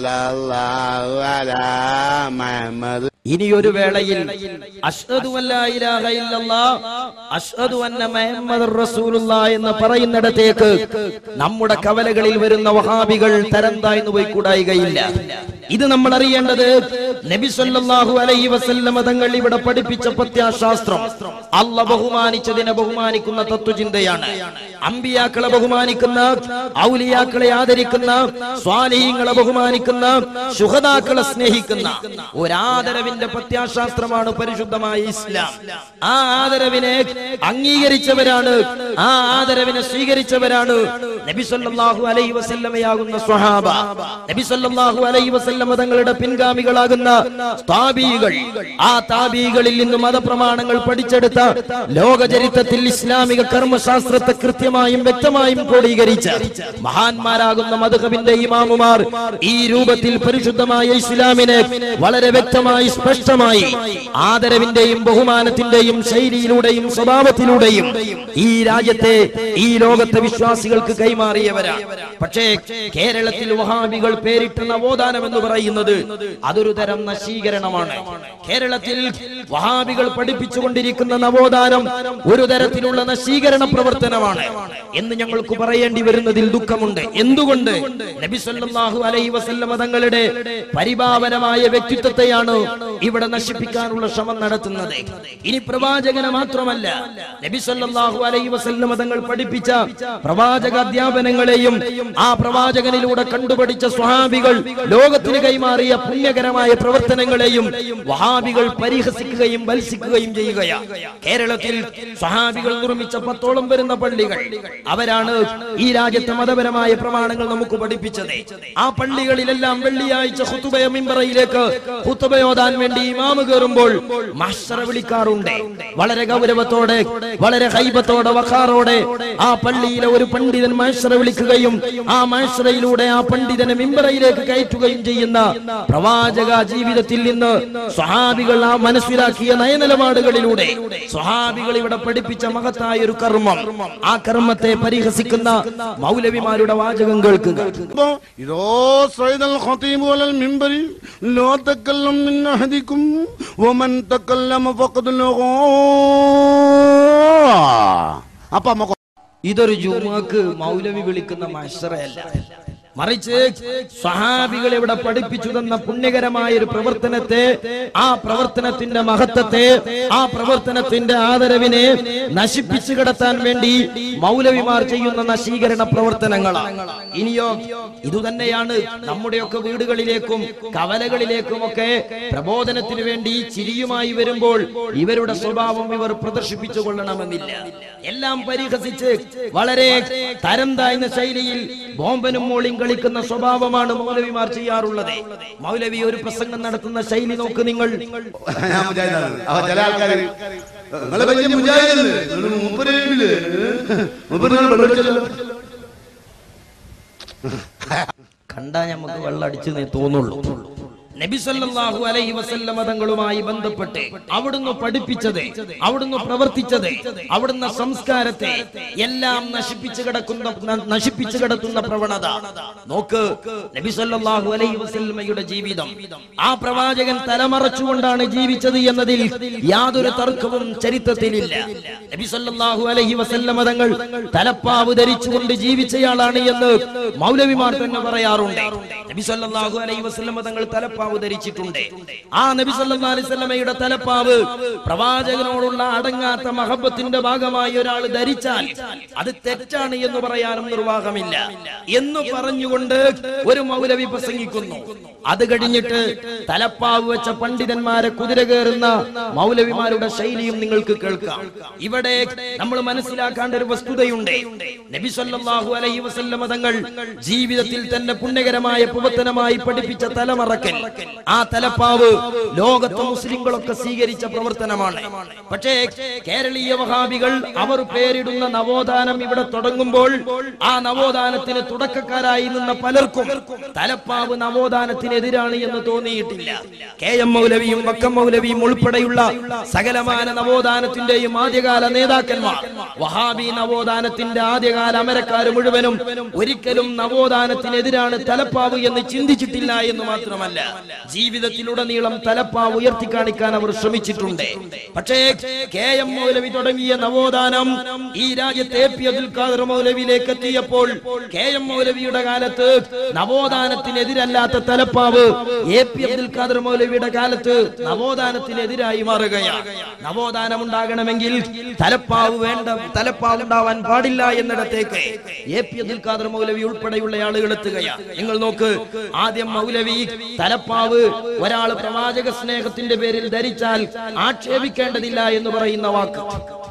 Speaker 5: സല്ലല്ലാഹു അലാ മുഹമ്മദ്
Speaker 1: ഇനിയൊരു വേളയിൽ അഷ്ഹദു അല്ലാ ഇലാഹ ഇല്ലല്ലാഹ് അഷ്ഹദു അന്ന മുഹമ്മദുർ റസൂലുള്ളാഹ് എന്ന് പറയുന്നിടത്തേക്ക് നമ്മുടെ കവലകളിൽ വരുന്ന വഹാബികൾ തരം താഴ്ന്നു പോയി കൂടായികയില്ല ഇത് നമ്മൾ അറിയേണ്ടത് നബി സല്ലല്ലാഹു അലൈഹി വസല്ലമ തങ്ങൾ ഇവിടെ പഠിപ്പിച്ച പ്രത്യാശാസ്ത്രം അല്ല ബഹുമാനിച്ചതിനെ ബഹുമാനിക്കുന്ന തത്വചിന്തയാണ് അമ്പിയാക്കളെ ബഹുമാനിക്കുന്ന ഔലിയാക്കളെ ആദരിക്കുന്ന സ്വാലിഹീങ്ങളെ ബഹുമാനിക്കുന്ന ശുഹദാക്കളെ സ്നേഹിക്കുന്ന ഒരാദരവിന്റെ പ്രത്യാശാസ്ത്രമാണ് പരിശുദ്ധമായ ഇസ്ലാം ആ ആദരവിനെ അംഗീകരിച്ചവരാണ് ആ ആദരവിനെ സ്വീകരിച്ചവരാണ് നബി സല്ലല്ലാഹു അലൈഹി വസല്ലമയാകുന്ന സ്വഹാബ നബി സല്ലല്ലാഹു അലൈഹി വസല്ലമ തങ്ങളുടെ പിൻഗാമികളാകുന്ന താബീകൾ ആ താബീകളിൽ നിന്ന് മതപ്രമാണങ്ങൾ പഠിച്ചെടുത്ത ലോക ചരിത്രത്തിൽ ഇസ്ലാമിക കർമ്മശാസ്ത്രത്തെ കൃത്യമായും വ്യക്തമായും ക്രോഡീകരിച്ച മഹാന്മാരാകുന്ന മധുഹബിന്റെ ഇമാമുമാർ ഈ രൂപത്തിൽ പരിശുദ്ധമായ ഇസ്ലാമിനെ വളരെ വ്യക്തമായി സ്പഷ്ടമായി ആദരവിന്റെയും ബഹുമാനത്തിന്റെയും ശൈലിയിലൂടെയും സ്വഭാവത്തിലൂടെയും ഈ രാജ്യത്തെ ഈ ലോകത്തെ വിശ്വാസികൾക്ക് കൈമാറിയവരാണ് പക്ഷേ കേരളത്തിൽ വഹാബികൾ പേരിട്ട നവോത്ഥാനം എന്ന് പറയുന്നത് അതൊരു തരം നശീകരണമാണ് കേരളത്തിൽ വഹാബികൾ പഠിപ്പിച്ചുകൊണ്ടിരിക്കുന്ന നവോത്ഥാനം ഒരു തരത്തിലുള്ള നശീകരണ പ്രവർത്തനമാണ് എന്ന് ഞങ്ങൾക്ക് പറയേണ്ടി വരുന്നതിൽ ദുഃഖമുണ്ട് എന്തുകൊണ്ട് നബി സല്ലല്ലാഹു അലൈഹി വസല്ലമ തങ്ങളുടെ പരിപാവനമായ വ്യക്തിത്വത്തെയാണ് ഇവിടെ നശിപ്പിക്കാനുള്ള ശ്രമം നടത്തുന്നത് ഇനി പ്രവാചകനെ മാത്രമല്ല നബി സല്ലല്ലാഹു അലൈഹി വസല്ലമ തങ്ങൾ പഠിപ്പിച്ച പ്രവാചക അധ്യാപനങ്ങളെയും ആ പ്രവാചകനിലൂടെ കണ്ടുപഠിച്ച സ്വഹാബികൾ ലോകത്തിന് കൈമാറിയ പുണ്യകരമായ പ്രവർത്തനങ്ങളെയും വഹാബികൾ പരിഹസിക്കുകയും വത്സിക്കുകയും ചെയ്യുകയാണ് കേരളത്തിൽ സ്വഹാബികൾ നിർമ്മിച്ച പത്തോളം വരുന്ന പള്ളികൾ അവരാണ് ഈ രാജ്യത്തെ മതപരമായ പ്രമാണങ്ങൾ നമുക്ക് പഠിപ്പിച്ചത് ആ പള്ളികളിലെല്ലാം വെള്ളിയാഴ്ച ഹുത്തുബയ മിമ്പറയിലേക്ക് ഹുത്തുബയോദാൻ വേണ്ടി ഇമാമ് കയറുമ്പോൾ മഹ്ശറ വിളിക്കാറുണ്ട് വളരെ ഗൗരവത്തോടെ വളരെ ഹൈബത്തോടെ വഖാറോടെ ആ പള്ളിയിലെ ഒരു പണ്ഡിതൻ മഹ്ശറ വിളിക്കുകയും ആ മഹ്ശറയിലൂടെ ആ പണ്ഡിതനെ മിമ്പറയിലേക്ക് കയറ്റുകയും ചെയ്യുന്ന പ്രവാചക ജീവിതത്തിൽ നിന്ന് സ്വഹാബികൾ ആ മനസ്സിലാക്കിയ നയനിലപാടുകളിലൂടെ സ്വഹാബികൾ ഇവിടെ പഠിപ്പിച്ച മഹത്തായ ഒരു കർമ്മം ആ കർമ്മത്തെ പരിഹസിക്കുന്ന മൗലവിമാരുടെ വാചകം കേൾക്കുക
Speaker 5: إذا صعد الخطيب على المنبر لا تكلم من أحدكم ومن تكلم فقد لغى അപ്പൊ നമുക്ക്
Speaker 1: ഇതൊരു ജുമാക്ക് മൗലവി വിളിക്കുന്ന മഷറയല്ല മറിച്ച് സഹാബികൾ ഇവിടെ പഠിപ്പിച്ചു തന്ന പുണ്യകരമായ ഒരു പ്രവർത്തനത്തെ ആ പ്രവർത്തനത്തിന്റെ മഹത്വത്തെ ആ പ്രവർത്തനത്തിന്റെ ആദരവിനെ നശിപ്പിച്ചു കിടത്താൻ വേണ്ടി മൗലവിമാർ ചെയ്യുന്ന നശീകരണ പ്രവർത്തനങ്ങളാണ് ഇനിയോ ഇതുതന്നെയാണ് നമ്മുടെയൊക്കെ വീടുകളിലേക്കും കവലകളിലേക്കും ഒക്കെ പ്രബോധനത്തിന് വേണ്ടി ചിരിയുമായി വരുമ്പോൾ ഇവരുടെ സ്വഭാവം ഇവർ പ്രദർശിപ്പിച്ചു കൊള്ളണമെന്നില്ല എല്ലാം പരിഹസിച്ച് വളരെ തരം താഴ്ന്ന ശൈലിയിൽ ബോംബനും മോളിയും കളിക്കുന്ന സ്വഭാവമാണ് മൗലവിമാർ ചെയ്യാറുള്ളത് മൗലവി ഒരു പ്രസംഗം നടത്തുന്ന ശൈലി നോക്ക് നിങ്ങൾ
Speaker 5: ഞാൻ മുജാഹിദാണ്. അപ്പൊ ചില ആൾക്കാര് നിങ്ങളെ വലിയ മുജാഹിദല്ലേ നിങ്ങള് മൂപ്പരില്ലേ? മൂപ്പര് നിങ്ങളെ വെള്ളടിച്ചല്ലോ.
Speaker 1: കണ്ടാ നമുക്ക് വെള്ളടിച്ചെന്നേ തോന്നുള്ളൂ നബി സല്ലല്ലാഹു അലൈഹി വസല്ലമ തങ്ങളുമായി ബന്ധപ്പെട്ട് അവിടുന്ന് പഠിപ്പിച്ചത് അവിടുന്ന് പ്രവർത്തിച്ചത് അവിടുന്ന് സംസ്കാരത്തെ എല്ലാം നശിപ്പിച്ചു കിടക്കുന്ന ന- നശിപ്പിച്ചു കിടത്തുന്ന പ്രവണത നോക്ക് നബി സല്ലല്ലാഹു അലൈഹി വസല്ലമയുടെ ജീവിതം ആ പ്രവാചകൻ തലമറച്ചുകൊണ്ടാണ് ജീവിച്ചത് എന്നതിൽ യാതൊരു തർക്കവും ചരിത്രത്തിലില്ല നബി സല്ലല്ലാഹു അലൈഹി വസല്ലമ തങ്ങൾ തലപ്പാവ് ധരിച്ചുകൊണ്ട് ജീവിച്ചയാളാണ് എന്ന് മൗലവിമാർ തന്നെ പറയാറുണ്ട് നബി സല്ലല്ലാഹു അലൈഹി വസല്ലമ തങ്ങൾ തലപ്പാവ് ധരിച്ചിട്ടുണ്ട് ആ നബി സല്ലല്ലാഹു അലൈഹി വസല്ലമയുടെ തലപ്പാവ് പ്രവാചകനോടുള്ള അടങ്ങാത്ത മഹബത്തിന്റെ ഭാഗമായി ഒരാൾ ധരിച്ചാൽ അത് തെറ്റാണ് എന്ന് പറയാനും നിർവാഹമില്ല എന്ന് പറഞ്ഞുകൊണ്ട് ഒരു മൗലവി പ്രസംഗിക്കുന്നു അത് കഴിഞ്ഞിട്ട് തലപ്പാവ് വെച്ച പണ്ഡിതന്മാരെ കുതിര കയറുന്ന മൗലവിമാരുടെ ശൈലിയും നിങ്ങൾക്ക് കേൾക്കാം ഇവിടെ നമ്മൾ മനസ്സിലാക്കേണ്ട ഒരു വസ്തുതയുണ്ട് നബി സല്ലല്ലാഹു അലൈഹി വസല്ലമ തങ്ങൾ ജീവിതത്തിൽ തന്നെ പുണ്യകരമായ പ്രവർത്തനമായി പഠിപ്പിച്ച തലമറക്കൽ ആ തലപ്പാവ് ലോകത്തെ മുസ്ലിങ്ങളൊക്കെ സ്വീകരിച്ച പ്രവർത്തനമാണ് പക്ഷേ കേരളീയ വഹാബികൾ അവർ പേരിടുന്ന നവോത്ഥാനം ഇവിടെ തുടങ്ങുമ്പോൾ ആ നവോത്ഥാനത്തിന് തുടക്കക്കാരായി നിന്ന പലർക്കും തലപ്പാവ് നവോത്ഥാനത്തിനെതിരാണ് എന്ന് തോന്നിയിട്ടില്ല കെ എം മൗലവിയും വക്കം മൗലവിയും ഉൾപ്പെടെയുള്ള സകലമാന നവോത്ഥാനത്തിന്റെയും ആദ്യകാല നേതാക്കന്മാർ വഹാബി നവോത്ഥാനത്തിന്റെ ആദ്യകാല അമരക്കാർ മുഴുവനും ഒരിക്കലും നവോത്ഥാനത്തിനെതിരാണ് തലപ്പാവ് എന്ന് ചിന്തിച്ചിട്ടില്ല എന്ന് മാത്രമല്ല ജീവിതത്തിലുടനീളം തലപ്പാവ് ഉയർത്തിക്കാണിക്കാൻ അവർ ശ്രമിച്ചിട്ടുണ്ട് പക്ഷേ കെ എം മൗലവി തുടങ്ങിയ നവോത്ഥാനം ഈ രാജ്യത്തെ എ പി അബ്ദുൽ ഖാദർ മൗലവിയിലേക്ക് എത്തിയപ്പോൾ കെ എം മൗലവിയുടെ കാലത്ത് നവോത്ഥാനത്തിനെതിരല്ലാത്ത തലപ്പാവ് എ പി അബ്ദുൽ ഖാദർ മൗലവിയുടെ കാലത്ത് നവോത്ഥാനത്തിനെതിരായി മാറുകയാണ് നവോത്ഥാനം ഉണ്ടാകണമെങ്കിൽ തലപ്പാവ് വേണ്ട തലപ്പാവ് ഉണ്ടാവാൻ പാടില്ല എന്നിടത്തേക്ക് എ പി അബ്ദുൽ ഖാദർ മൗലവി ഉൾപ്പെടെയുള്ള ആളുകൾ എത്തുകയാണ് നിങ്ങൾ നോക്ക് ആദ്യം മൗലവി തലപ്പാവ് ഒരാൾ പ്രവാചക സ്നേഹത്തിന്റെ പേരിൽ ധരിച്ചാൽ ആക്ഷേപിക്കേണ്ടതില്ല എന്ന് പറയുന്ന വാക്ക്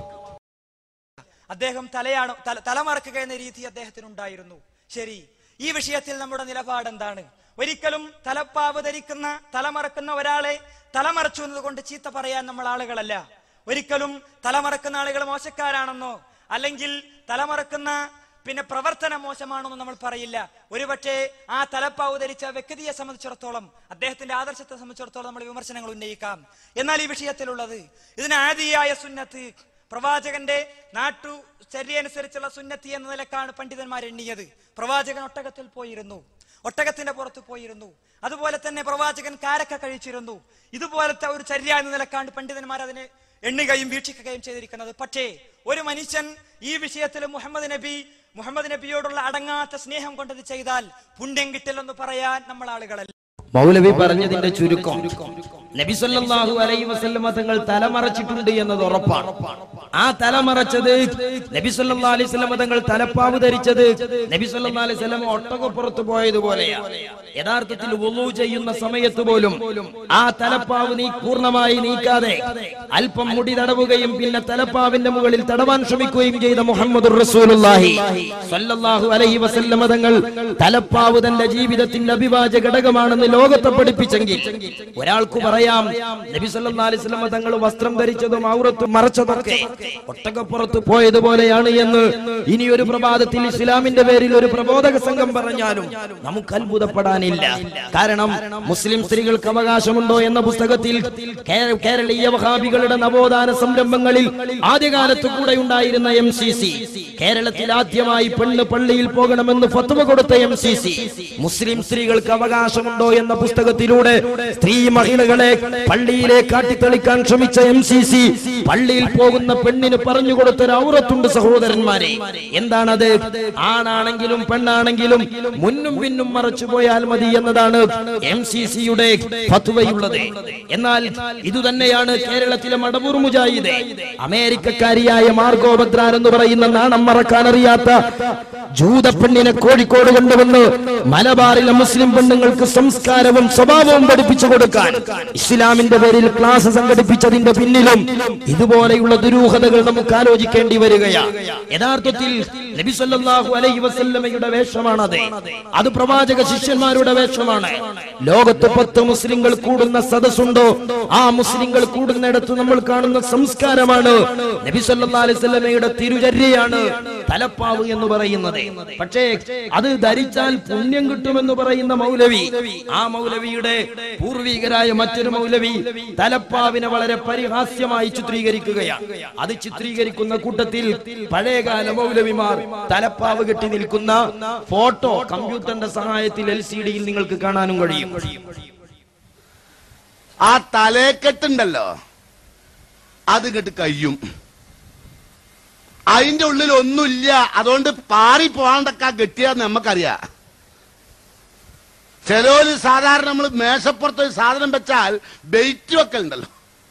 Speaker 6: അദ്ദേഹം തലയാണ് തല- തലമറക്കുക എന്ന രീതി അദ്ദേഹത്തിന് ഉണ്ടായിരുന്നു ശരി ഈ വിഷയത്തിൽ നമ്മുടെ നിലപാട് എന്താണ് ഒരിക്കലും തലപ്പാവ് ധരിക്കുന്ന തലമറക്കുന്ന ഒരാളെ തലമറച്ചു എന്നതുകൊണ്ട് ചീത്ത പറയാൻ നമ്മൾ ആളുകളല്ല ഒരിക്കലും തലമറക്കുന്ന ആളുകൾ മോശക്കാരാണെന്നോ അല്ലെങ്കിൽ തലമറക്കുന്ന പിന്നെ പ്രവർത്തനം മോശമാണെന്ന് നമ്മൾ പറയില്ല ഒരുപക്ഷെ ആ തലപ്പാവ് ധരിച്ച വ്യക്തിയെ സംബന്ധിച്ചിടത്തോളം അദ്ദേഹത്തിന്റെ ആദർശത്തെ സംബന്ധിച്ചിടത്തോളം നമ്മൾ വിമർശനങ്ങൾ ഉന്നയിക്കാം എന്നാൽ ഈ വിഷയത്തിലുള്ളത് ഇതിന് ആദിയായ സുന്നത്ത് പ്രവാചകന്റെ നാട്ടു ചര്യനുസരിച്ചുള്ള സുന്നത്തി എന്ന നിലക്കാണ് പണ്ഡിതന്മാർ എണ്ണിയത് പ്രവാചകൻ ഒട്ടകത്തിൽ പോയിരുന്നു ഒട്ടകത്തിന്റെ പുറത്ത് പോയിരുന്നു അതുപോലെ തന്നെ പ്രവാചകൻ കാരക്ക കഴിച്ചിരുന്നു ഇതുപോലത്തെ ഒരു ചര്യ എന്ന നിലക്കാണ് പണ്ഡിതന്മാർ അതിനെ എണ്ണുകയും വീക്ഷിക്കുകയും ചെയ്തിരിക്കുന്നത് പക്ഷേ ഒരു മനുഷ്യൻ ഈ വിഷയത്തിൽ മുഹമ്മദ് നബി മുഹമ്മദ് നബിയോടുള്ള അടങ്ങാത്ത സ്നേഹം കൊണ്ടത് ചെയ്താൽ പുണ്യം കിട്ടില്ലെന്ന് പറയാൻ നമ്മൾ ആളുകളല്ല
Speaker 1: മൗലവി പറഞ്ഞതിന്റെ ചുരുക്കം നബി സല്ലല്ലാഹു അലൈഹി വസല്ലമ തങ്ങൾ തലമറച്ചിട്ടുണ്ട് എന്നത് ഉറപ്പാണ് ആ തലമറച്ചത് നബി സല്ലല്ലാഹു അലൈഹി വസല്ലമ തങ്ങൾ തലപ്പാവ് ധരിച്ചത് നബി സല്ലല്ലാഹു അലൈഹി വസല്ലമ ഒട്ടകപ്പുറത്ത് പോയതുപോലെയാണ് യഥാർത്ഥത്തിൽ വുളു ചെയ്യുന്ന സമയത്ത് പോലും ആ തലപ്പാവ് നീ പൂർണ്ണമായി നീക്കാതെ അല്പം മുടി തടവുകയും പിന്നെ തലപ്പാവിന്റെ മുകളിൽ തടവാൻ ശ്രമിക്കുകയും ചെയ്ത മുഹമ്മദ് റസൂലുള്ളാഹി സല്ലല്ലാഹു അലൈഹി വസല്ലമ തങ്ങൾ തലപ്പാവ് തന്റെ ജീവിതത്തിന്റെ അഭിവാജ്യ ഘടകമാണെന്ന് ലോകത്തെ പഠിപ്പിച്ചെങ്കിൽ ഒരാൾക്ക് പറയാം നബി സല്ലല്ലാഹു അലൈഹി വസല്ലമ തങ്ങൾ വസ്ത്രം ധരിച്ചതും ഔറത്തും മറച്ചതൊക്കെ ഒട്ടകപ്പുറത്ത് പോയതുപോലെയാണ് എന്ന് ഇനി ഒരു പ്രഭാതത്തിൽ ഇസ്ലാമിന്റെ പേരിൽ ഒരു പ്രബോധക സംഘം പറഞ്ഞാലും നമുക്ക് അത്ഭുതപ്പെടാനില്ല കാരണം മുസ്ലിം സ്ത്രീകൾക്ക് അവകാശമുണ്ടോ എന്ന പുസ്തകത്തിൽ കേ- കേരളീയ വഹാബികളുടെ നവോത്ഥാന സംരംഭങ്ങളിൽ ആദ്യകാലത്ത് കൂടെ ഉണ്ടായിരുന്ന എം സി സി കേരളത്തിൽ ആദ്യമായി പെണ്ണ് പള്ളിയിൽ പോകണമെന്ന് ഫത്വ കൊടുത്ത എം സി സി മുസ്ലിം സ്ത്രീകൾക്ക് അവകാശമുണ്ടോ എന്ന പുസ്തകത്തിലൂടെ സ്ത്രീ മഹിളകളെ പള്ളിയിലേക്ക് കാട്ടിത്തെളിക്കാൻ ശ്രമിച്ച എം സി സി പള്ളിയിൽ പോകുന്ന പെണ്ണിന് പറഞ്ഞു കൊടുത്ത ഒരു ഔറത്തുണ്ട് സഹോദരന്മാരെ എന്താണത് ആണാണെങ്കിലും പെണ്ണാണെങ്കിലും മുന്നും പിന്നും മറച്ചു പോയാൽ മതി എന്നതാണ് എം സി സിയുടെ ഫത്വയുള്ളത് എന്നാൽ ഇതുതന്നെയാണ് കേരളത്തിലെ മടവൂർ മുജാഹിദ് അമേരിക്കക്കാരിയായ മാർഗോ ബദ്രാൻ എന്ന് പറയുന്ന നാണം മറക്കാൻ അറിയാത്ത ജൂത പെണ്ണിനെ കോഴിക്കോട് കൊണ്ടുവന്ന് മലബാറിലെ മുസ്ലിം പെണ്ണുങ്ങൾക്ക് സംസ്കാരവും സ്വഭാവവും പഠിപ്പിച്ചു കൊടുക്കാൻ ഇസ്ലാമിന്റെ പേരിൽ ക്ലാസ് സംഘടിപ്പിച്ചതിന്റെ പിന്നിലും ഇതുപോലെയുള്ള ദുരൂഹതകൾ നമുക്ക് ആലോചിക്കേണ്ടി വരികയാണ് യഥാർത്ഥത്തിൽ നബി സല്ലല്ലാഹു അലൈഹി വസല്ലമയുടെ വേഷമാണത് അത് പ്രവാചക ശിഷ്യന്മാരുടെ വേഷമാണ് ലോകത്ത് പത്ത് മുസ്ലിങ്ങൾ കൂടുന്ന സദസ്സുണ്ടോ ആ മുസ്ലിങ്ങൾ കൂടുന്നിടത്ത് നമ്മൾ കാണുന്ന സംസ്കാരമാണ് നബി സല്ലല്ലാഹു അലൈഹി വസല്ലമയുടെ തിരുചര്യയാണ് തലപ്പാവ് എന്ന് പറയുന്നത് പക്ഷേ അത് ധരിച്ചാൽ പുണ്യം കിട്ടുമെന്ന് പറയുന്ന മൗലവി ആ മൗലവിയുടെ പൂർവികരായ മറ്റൊരു മൗലവി തലപ്പാവിനെ വളരെ പരിഹാസ്യമായി ചിത്രീകരിക്കുകയാണ് അത് ചിത്രീകരിക്കുന്ന കൂട്ടത്തിൽ പഴയകാല മൗലവിമാർ തലപ്പാവ് കെട്ടി നിൽക്കുന്ന ഫോട്ടോ കമ്പ്യൂട്ടറിന്റെ സഹായത്തിൽ എൽ സി ഡിയിൽ നിങ്ങൾക്ക് കാണാനും കഴിയും
Speaker 5: ആ തലേക്കെട്ടുണ്ടല്ലോ അത് ഇങ്ങോട്ട് കഴിയും അതിന്റെ ഉള്ളിൽ ഒന്നുമില്ല അതുകൊണ്ട് പാറി പോകാണ്ടൊക്കെ കെട്ടിയാന്ന് നമുക്കറിയാം ചിലോര് സാധാരണ നമ്മൾ മേശപ്പുറത്ത് ഒരു സാധനം വെച്ചാൽ ബെയ്റ്റ് വെക്കലുണ്ടല്ലോ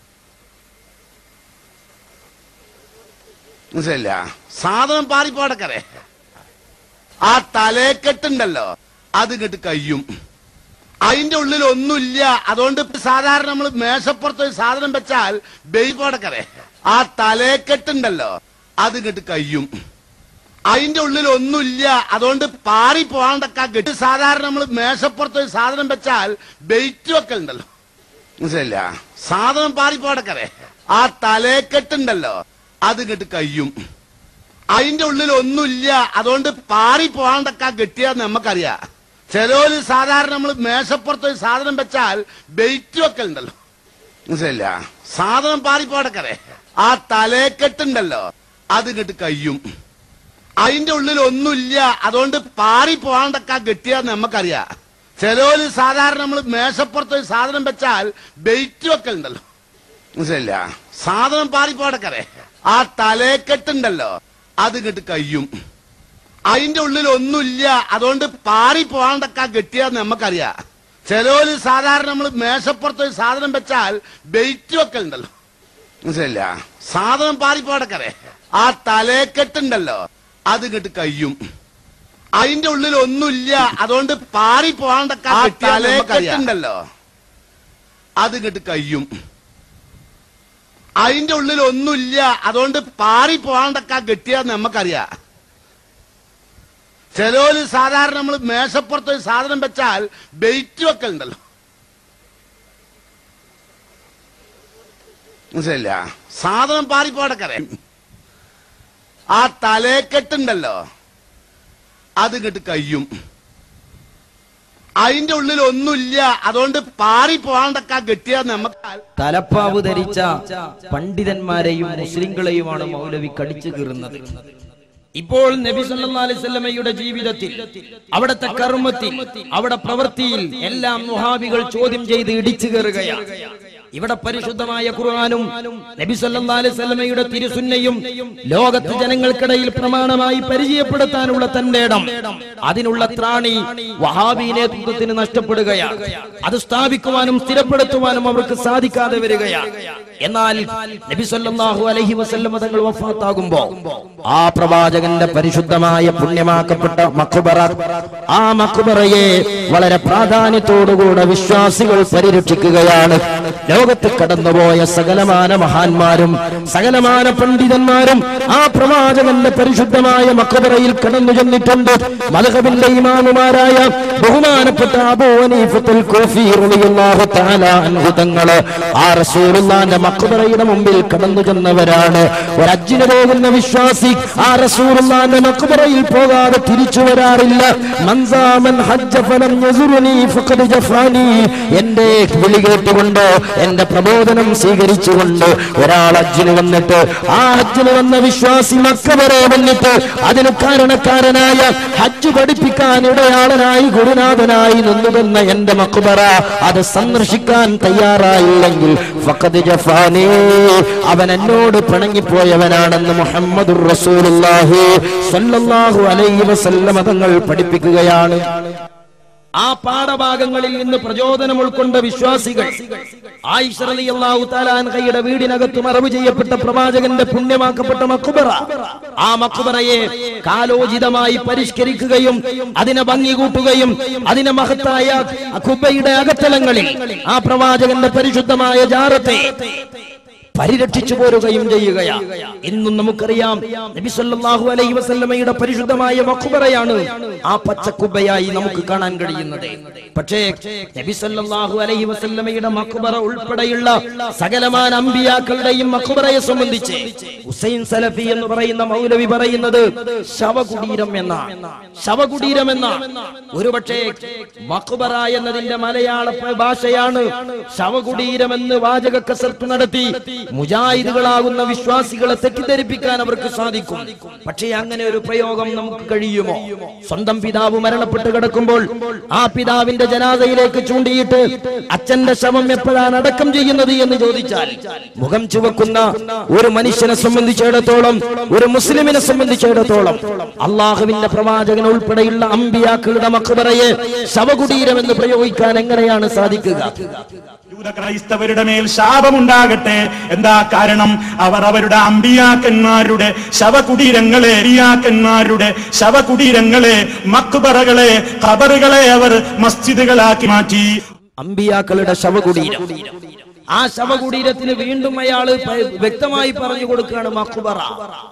Speaker 5: മനസ്സിലില്ല സാധനം പാറിപ്പോടക്കറേ ആ തലേക്കെട്ടുണ്ടല്ലോ അത് ഇങ്ങോട്ട് കഴിയും അതിന്റെ ഉള്ളിൽ ഒന്നുമില്ല അതുകൊണ്ട് ഇപ്പൊ സാധാരണ നമ്മൾ മേശപ്പുറത്ത് ഒരു സാധനം വെച്ചാൽ ബെയ്പോടക്കറേ ആ തലേക്കെട്ടുണ്ടല്ലോ അത് ഇങ്ങോട്ട് കഴിയും അതിന്റെ ഉള്ളിൽ ഒന്നുമില്ല അതുകൊണ്ട് പാറി പോകാണ്ടൊക്കെ കെട്ടി സാധാരണ നമ്മൾ മേശപ്പുറത്ത് ഒരു സാധനം വെച്ചാൽ ബെയ്റ്റ് വെക്കലുണ്ടല്ലോ മനസ്സിലായില്ല സാധനം പാറി പോടക്കറേ ആ തലേക്കെട്ടുണ്ടല്ലോ അത് കെട്ട് കയ്യും അതിന്റെ ഉള്ളിൽ ഒന്നുമില്ല അതുകൊണ്ട് പാറി പോകാണ്ടൊക്കെ കെട്ടിയാന്ന് നമുക്കറിയാം ചിലവര് സാധാരണ നമ്മൾ മേശപ്പുറത്ത് ഒരു സാധനം വെച്ചാൽ ബെയ്റ്റ് വെക്കലുണ്ടല്ലോ മനസ്സിലായില്ല സാധനം പാറി പോടക്കറേ ആ തലേക്കെട്ടുണ്ടല്ലോ അത് കെട്ട് കയ്യും അതിന്റെ ഉള്ളിൽ ഒന്നുമില്ല അതുകൊണ്ട് പാറി പോകാണ്ടൊക്കെ കെട്ടിയാന്ന് നമുക്കറിയാം ചിലവര് സാധാരണ നമ്മൾ മേശപ്പുറത്ത് ഒരു സാധനം വെച്ചാൽ ബെയ്റ്റ് വെക്കലുണ്ടല്ലോ മനസ്സിലായില്ല സാധനം പാറി പോടക്കറേ ആ തലേക്കെട്ടുണ്ടല്ലോ അത് കെട്ട് കയ്യും അതിന്റെ ഉള്ളിൽ ഒന്നുമില്ല അതുകൊണ്ട് പാറി പോകാണ്ടൊക്കെ കെട്ടിയാന്ന് നമുക്കറിയാം ചിലവര് സാധാരണ നമ്മൾ മേശപ്പുറത്ത് ഒരു സാധനം വെച്ചാൽ ബെയ്റ്റ് വെക്കലുണ്ടല്ലോ മനസ്സിലായില്ല സാധനം പാറി പോടക്കറേ ആ തലേക്കെട്ടുണ്ടല്ലോ അത് കെട്ട് കയ്യും അതിന്റെ ഉള്ളിൽ ഒന്നുമില്ല അതുകൊണ്ട് പാറി പോകാണ്ടൊക്കെ തലേക്കെട്ടുണ്ടല്ലോ അത് കെട്ട് കയ്യും അതിന്റെ ഉള്ളിൽ ഒന്നുമില്ല അതുകൊണ്ട് പാറി പോകാണ്ടൊക്കെ കെട്ടിയാന്ന് നമുക്കറിയാം ചിലവര് സാധാരണ നമ്മൾ മേശപ്പുറത്ത് ഒരു സാധനം വെച്ചാൽ ബെയ്റ്റ് വെക്കലുണ്ടല്ലോ മനസ്സിലായില്ല സാധനം പാറി പോടക്കറേ ആ തലേക്കെട്ടുണ്ടല്ലോ അത് കെട്ട് കയ്യും അതിന്റെ ഉള്ളിൽ ഒന്നുമില്ല അതുകൊണ്ട് പാറി പോകാണ്ടൊക്കെ കെട്ടിയാന്ന് നമുക്ക്
Speaker 1: തലപ്പാവ് ധരിച്ച പണ്ഡിതന്മാരെയും മുസ്ലിങ്ങളെയുമാണ് മൗലവി കടിച്ചു കീറുന്നത് ഇപ്പോൾ നബി സല്ലല്ലാഹു അലൈഹി വസല്ലമയുടെ ജീവിതത്തിൽ അവിടുത്തെ കർമ്മത്തിൽ അവിടെ പ്രവൃത്തിയിൽ എല്ലാം മുഹാബികൾ ചോദ്യം ചെയ്ത് ഇടിച്ചു കയറുകയാണ് ഇവിടെ പരിശുദ്ധമായ ഖുർആനും നബി സല്ലല്ലാഹു അലൈഹി വസല്ലമയുടെ തിരുസുന്നയും ലോകത്ത് ജനങ്ങൾക്കിടയിൽ പ്രമാണമായി പരിചയപ്പെടുത്താനുള്ള തന്റെ ഇടം അതിനുള്ള ത്രാണി വഹാബി നേതൃത്വത്തിന് നഷ്ടപ്പെടുകയാണ് അത് സ്ഥാപിക്കുവാനും സ്ഥിരപ്പെടുത്തുവാനും അവർക്ക് സാധിക്കാതെ വരികയാണ് എന്നാൽ നബി സല്ലല്ലാഹു അലൈഹി വസല്ലമ തങ്ങൾ വഫാത്താകുമ്പോ ആ പ്രവാചകന്റെ പരിശുദ്ധമായ പുണ്യമാക്കപ്പെട്ട മഖബറ ആ മഖബറയെ വളരെ പ്രാധാന്യത്തോടുകൂടെ വിശ്വാസികൾ പരിരക്ഷിക്കുകയാണ് ലോകത്ത് കടന്നുപോയ സകലമാന മഹാന്മാരും സകലമാന പണ്ഡിതന്മാരും ആ പ്രവാചകന്റെ പരിശുദ്ധമായ മക്കബറയിൽ കടന്നു ചെന്നിട്ടുണ്ട് മലഹബിന്റെ ഇമാമുമാരായ ബഹുമാനപ്പെട്ട അബൂ ഹനീഫത്തുൽ കൂഫി റളിയല്ലാഹു തആല അൻഹു തങ്ങള് ആ റസൂലുള്ളാന്റെ മക്കബറയുടെ മുമ്പിൽ കടന്നു ചെന്നവരാണ് ഒരു അജ്ജിന് പോകുന്ന വിശ്വാസി ആ റസൂലുള്ളാന്റെ മക്കബറയിൽ പോകാതെ തിരിച്ചു വരാറില്ല മൻസാമൻ ഹജ്ജ ഫലം യസുറുനി ഫഖദ് ജഫാനി എന്റെ വിളി കേട്ടുകൊണ്ട് എന്റെ പ്രബോധനം സ്വീകരിച്ചുകൊണ്ട് ഒരാൾ അജ്ജിന് വന്നിട്ട് ആ ഹജ്ജിന് വന്ന വിശ്വാസി മക്ക വരെ വന്നിട്ട് അതിന് കാരണക്കാരനായ ഹജ്ജ് പഠിപ്പിക്കാൻ ഇടയാളനായി ഗുരുനാഥനായി നിന്നുവെന്ന എന്റെ മക്കുബറ അത് സന്ദർശിക്കാൻ തയ്യാറായില്ലെങ്കിൽ ഫഖദ് ജഫാനേ അവൻ എന്നോട് പിണങ്ങിപ്പോയവനാണെന്ന് മുഹമ്മദുർ റസൂലുള്ളാഹി സ്വല്ലല്ലാഹു അലൈഹി വസല്ലമ തങ്ങൾ പഠിപ്പിക്കുകയാണ് ആ പാഠഭാഗങ്ങളിൽ നിന്ന് പ്രചോദനം ഉൾക്കൊണ്ട വിശ്വാസികൾ ആയിഷ റളിയല്ലാഹു തആല അൻഹയുടെ വീടിനകത്ത് മറവ് ചെയ്യപ്പെട്ട പ്രവാചകന്റെ പുണ്യമാക്കപ്പെട്ട മക്കുബറ ആ മക്കുബറയെ കാലോചിതമായി പരിഷ്കരിക്കുകയും അതിനെ ഭംഗി കൂട്ടുകയും അതിനെ മഹത്തായ കുബയുടെ അകത്തലങ്ങളിൽ ആ പ്രവാചകന്റെ പരിശുദ്ധമായ ജാറത്തെ പരിരക്ഷിച്ചു പോരുകയും ചെയ്യുകയാണ് ഇന്നും നമുക്കറിയാം നബി സല്ലല്ലാഹു അലൈഹി വസല്ലമയുടെ പരിശുദ്ധമായ മഖ്ബറയാണ് ആ പച്ചക്കുബയായി നമുക്ക് കാണാൻ കഴിയുന്നത് പക്ഷേ നബി സല്ലല്ലാഹു അലൈഹി വസല്ലമയുടെ മഖ്ബറ ഉൾപ്പെടെയുള്ള സകലമാന അമ്പിയാക്കളുടെയും മഖ്ബറയെ സംബന്ധിച്ച് ഹുസൈൻ സലഫി എന്ന് പറയുന്ന മൗലവി പറയുന്നത് ശവകുടീരം എന്ന ശവകുടീരം എന്ന ഒരുപക്ഷേ മഖ്ബറ എന്നതിന്റെ മലയാള ഭാഷയാണ് ശവകുടീരം എന്ന് വാചക കസർത്ത് നടത്തി മുജാഹിദുകളാകുന്ന വിശ്വാസികളെ തെറ്റിദ്ധരിപ്പിക്കാൻ അവർക്ക് സാധിക്കും പക്ഷേ അങ്ങനെ ഒരു പ്രയോഗം നമുക്ക് കഴിയുമോ സ്വന്തം പിതാവ് മരണപ്പെട്ട് കിടക്കുമ്പോൾ ആ പിതാവിന്റെ ജനാദയിലേക്ക് ചൂണ്ടിയിട്ട് അച്ഛന്റെ ശവം എപ്പോഴാണ് അടക്കം ചെയ്യുന്നത് എന്ന് ചോദിച്ചാൽ മുഖം ചുവക്കുന്ന ഒരു മനുഷ്യനെ സംബന്ധിച്ചിടത്തോളം ഒരു മുസ്ലിമിനെ സംബന്ധിച്ചിടത്തോളം അള്ളാഹുവിന്റെ പ്രവാചകൻ ഉൾപ്പെടെയുള്ള അമ്പിയാക്കളുടെ മക്ബറയെ ശവകുടീരം എന്ന് പ്രയോഗിക്കാൻ എങ്ങനെയാണ് സാധിക്കുക
Speaker 7: യൂത ക്രൈസ്തവരുടെ മേൽ ശാപമുണ്ടാകട്ടെ എന്താ കാരണം അവർ അവരുടെ അമ്പിയാക്കന്മാരുടെ ശവകുടീരങ്ങളെ അരിയാക്കന്മാരുടെ ശവകുടീരങ്ങളെ മക്കുബറകളെ ഖബറുകളെ അവർ മസ്ജിദുകളാക്കി മാറ്റി
Speaker 1: അമ്പിയാക്കളുടെ ശവകുടീരം ആ ശവകുടീരത്തിന് വീണ്ടും അയാള് പ- വ്യക്തമായി പറഞ്ഞു കൊടുക്കുകയാണ് മക്കുബറ